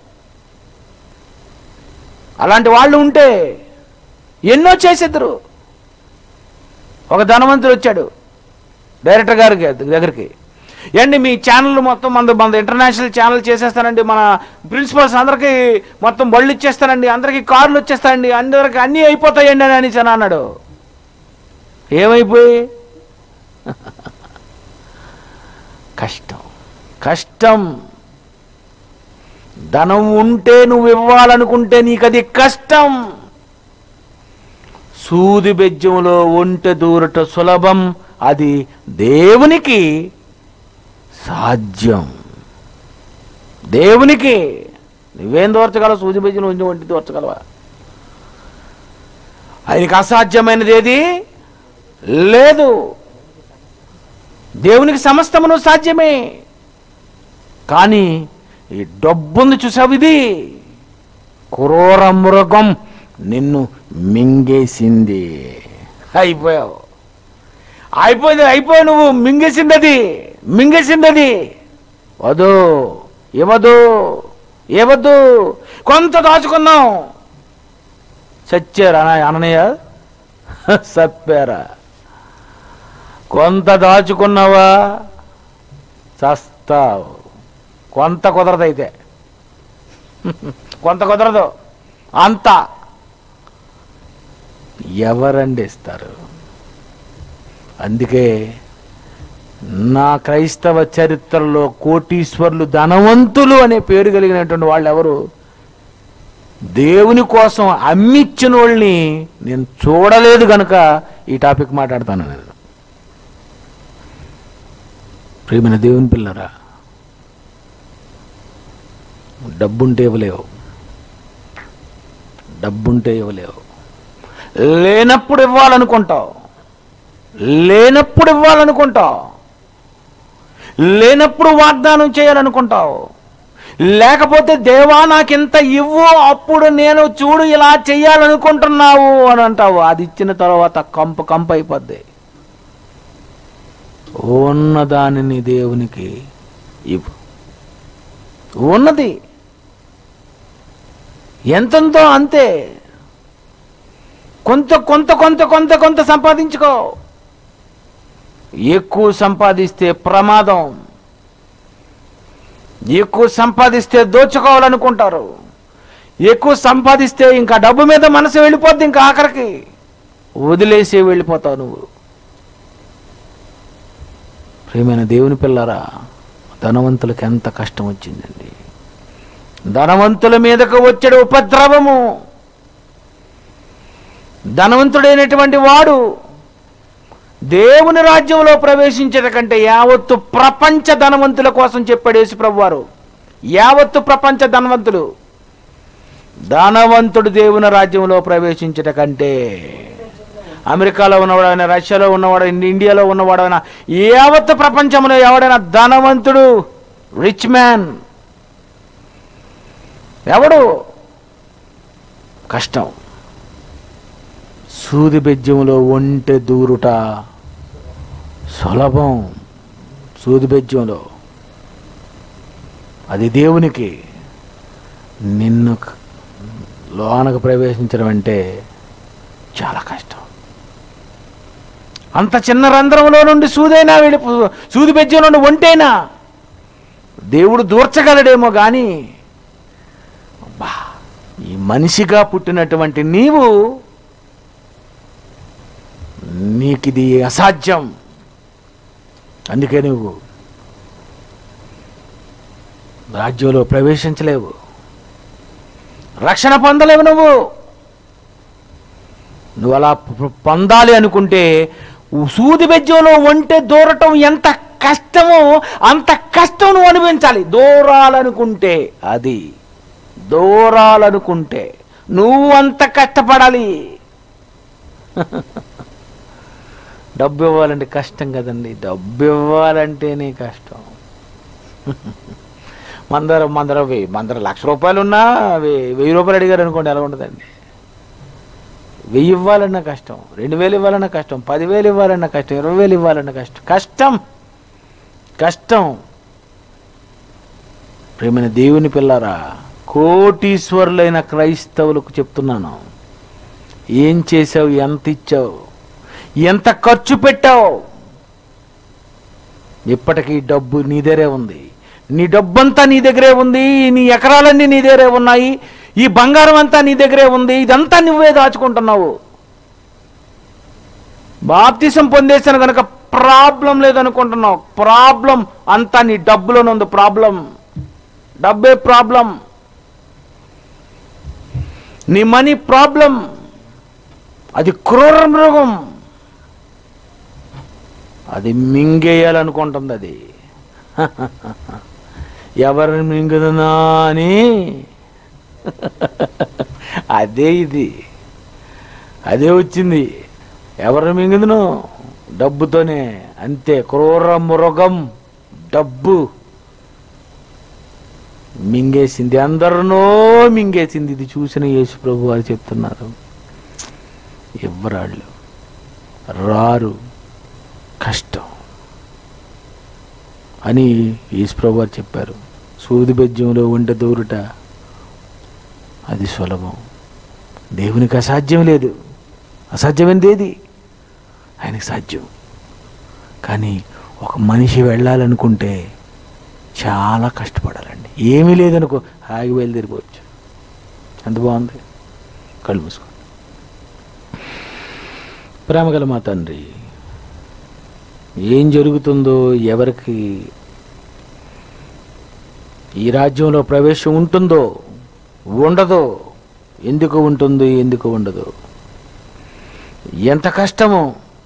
Speaker 1: అలాంటి వాళ్ళు ఉంటే ఎన్నో చేసేద్దరు ఒక ధనవంతుడు వచ్చాడు డైరెక్టర్ గారికి దగ్గరికి ఏండి మీ ఛానల్ మొత్తం మన మన ఇంటర్నేషనల్ ఛానల్ చేసేస్తానండి మన ప్రిన్సిపల్స్ అందరికీ మొత్తం బళ్ళు ఇచ్చేస్తానండి అందరికీ కార్లు వచ్చేస్తాయండి అందరికి అన్నీ అయిపోతాయండి అని అనేసి అని అన్నాడు ఏమైపోయి కష్టం కష్టం ధనం ఉంటే నువ్వు ఇవ్వాలనుకుంటే నీకు అది కష్టం సూది బెజ్జంలో ఒంటె దూరట సులభం అది దేవునికి సాధ్యం దేవునికి నువ్వేం దోర్చగలవు సూది బెజ్జంలో ఉంచి ఒంటి దోర్చగలవా ఆయనకి అసాధ్యమైనది ఏది లేదు దేవునికి సమస్తమును సాధ్యమే కానీ ఈ డబ్బుంది చూసావు ఇది క్రూర మృగం నిన్ను మింగేసింది అయిపోయావు అయిపోయింది అయిపోయి నువ్వు మింగేసింది అది మింగేసింది అది వదు ఇవ్వదు ఇవ్వద్దు కొంత దాచుకున్నాం చచ్చారా అననయ్య సప్పారా కొంత దాచుకున్నావా చస్తావు కొంత కుదరదు అయితే కొంత కుదరదు అంత ఎవరండి ఇస్తారు అందుకే నా క్రైస్తవ చరిత్రలో కోటీశ్వర్లు ధనవంతులు అనే పేరు కలిగినటువంటి వాళ్ళు ఎవరు దేవుని కోసం అమ్మిచ్చిన వాళ్ళని నేను చూడలేదు గనుక ఈ టాపిక్ మాట్లాడతాను నేను ప్రియమైన దేవుని పిల్లరా డబ్బుంటే ఇవ్వలేవు డబ్బుంటే ఇవ్వలేవు లేనప్పుడు ఇవ్వాలనుకుంటావు లేనప్పుడు ఇవ్వాలనుకుంటావు లేనప్పుడు వాగ్దానం చేయాలనుకుంటావు లేకపోతే దేవా నాకింత ఇవ్వు అప్పుడు నేను చూడు ఇలా చెయ్యాలనుకుంటున్నావు అని అంటావు అది ఇచ్చిన తర్వాత కంపు కంపు అయిపోద్ది ఉన్న దానిని దేవునికి ఇవ్వు ఉన్నది ఎంతంతో అంతే కొంత కొంత కొంత కొంత కొంత సంపాదించుకో ఎక్కువ సంపాదిస్తే ప్రమాదం ఎక్కువ సంపాదిస్తే దోచుకోవాలనుకుంటారు ఎక్కువ సంపాదిస్తే ఇంకా డబ్బు మీద మనసు వెళ్ళిపోద్ది ఇంకా ఆఖరికి వదిలేసి వెళ్ళిపోతావు నువ్వు ప్రియమైన దేవుని పిల్లరా ధనవంతులకి ఎంత కష్టం వచ్చిందండి ధనవంతుల మీదకు వచ్చాడు ఉపద్రవము ధనవంతుడైనటువంటి వాడు దేవుని రాజ్యంలో ప్రవేశించట కంటే యావత్తు ప్రపంచ ధనవంతుల కోసం చెప్పాడు యేసుప్రభు వారు యావత్తు ప్రపంచ ధనవంతులు ధనవంతుడు దేవుని రాజ్యంలో ప్రవేశించట కంటే అమెరికాలో ఉన్నవాడైనా రష్యాలో ఉన్నవాడైనా ఇండియాలో ఉన్నవాడైనా యావత్తు ప్రపంచంలో ఎవడైనా ధనవంతుడు రిచ్ మ్యాన్ ఎవడు కష్టం సూది బెజ్యంలో ఒంటె దూరుట సులభం సూది బెజ్యంలో అది దేవునికి నిన్ను క- లోనకు ప్రవేశించడం అంటే చాలా కష్టం అంత చిన్న రంధ్రంలో నుండి సూదైనా వెళ్ళి సూది బెజ్యం నుండి ఒంటేనా దేవుడు దూర్చగలడేమో కానీ అబ్బా ఈ మనిషిగా పుట్టినటువంటి నీవు నీకిది అసాధ్యం అందుకే నువ్వు రాజ్యంలో ప్రవేశించలేవు రక్షణ పొందలేవు నువ్వు నువ్వు అలా పొ- పొందాలి అనుకుంటే సూది బెజ్యంలో ఒంటె దూరటం ఎంత కష్టమో అంత కష్టం నువ్వు అనుభవించాలి దూరాలనుకుంటే అది దూరాలనుకుంటే నువ్వు అంత కష్టపడాలి డబ్బు ఇవ్వాలంటే కష్టం కదండి డబ్బు ఇవ్వాలంటేనే కష్టం మందర మందర వెయ్యి మందర లక్ష రూపాయలు ఉన్నా వెయ్యి వెయ్యి రూపాయలు అడిగారు అనుకోండి ఎలా ఉంటుందండి వెయ్యి ఇవ్వాలన్న కష్టం రెండు వేలు ఇవ్వాలన్న కష్టం పదివేలు ఇవ్వాలన్న కష్టం ఇరవై వేలు ఇవ్వాలన్న కష్టం కష్టం కష్టం ప్రేమైన దేవుని పిల్లరా కోటీశ్వరులైన క్రైస్తవులకు చెప్తున్నాను ఏం చేసావు ఎంత ఇచ్చావు ఎంత ఖర్చు పెట్టావు ఇప్పటికీ డబ్బు నీ దగ్గరే ఉంది నీ డబ్బంతా నీ దగ్గరే ఉంది నీ ఎకరాలన్నీ నీ దగ్గరే ఉన్నాయి ఈ బంగారం అంతా నీ దగ్గరే ఉంది ఇదంతా నువ్వే దాచుకుంటున్నావు బాప్తిసం పొందేసిన కనుక ప్రాబ్లం లేదనుకుంటున్నావు ప్రాబ్లం అంతా నీ డబ్బులోనే ఉంది ప్రాబ్లం డబ్బే ప్రాబ్లం నీ మనీ ప్రాబ్లం అది క్రూర మృగం అది మింగేయాలనుకుంటుంది అది ఎవరిని మింగుదనా అని అదే ఇది అదే వచ్చింది ఎవరిని మింగుదును డబ్బుతోనే అంతే క్రూర మృగం డబ్బు మింగేసింది అందరినో మింగేసింది ఇది చూసిన యేసు ప్రభు వారు చెప్తున్నారు ఎవ్వరాళ్ళు రారు కష్టం అని యేసుప్రభు వారు చెప్పారు సూది బెజ్యంలో వంట దూరుట అది సులభం దేవునికి అసాధ్యం లేదు అసాధ్యమైనది ఏది ఆయనకి సాధ్యం కానీ ఒక మనిషి వెళ్ళాలనుకుంటే చాలా కష్టపడాలండి ఏమీ లేదనుకో హాగి బయలుదేరిపోవచ్చు ఎంత బాగుంది కళ్ళు మూసుకోండి ప్రేమగల మా తండ్రి ఏం జరుగుతుందో ఎవరికి ఈ రాజ్యంలో ప్రవేశం ఉంటుందో ఉండదో ఎందుకు ఉంటుంది ఎందుకు ఉండదు ఎంత కష్టమో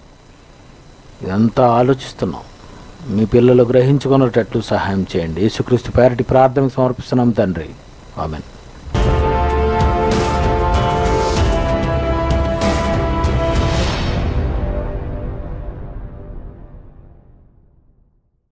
Speaker 1: ఇదంతా ఆలోచిస్తున్నాం మీ పిల్లలు గ్రహించుకునేటట్లు సహాయం చేయండి యేసుక్రీస్తు పేరటి ప్రార్థనకు సమర్పిస్తున్నాం తండ్రి ఆమెన్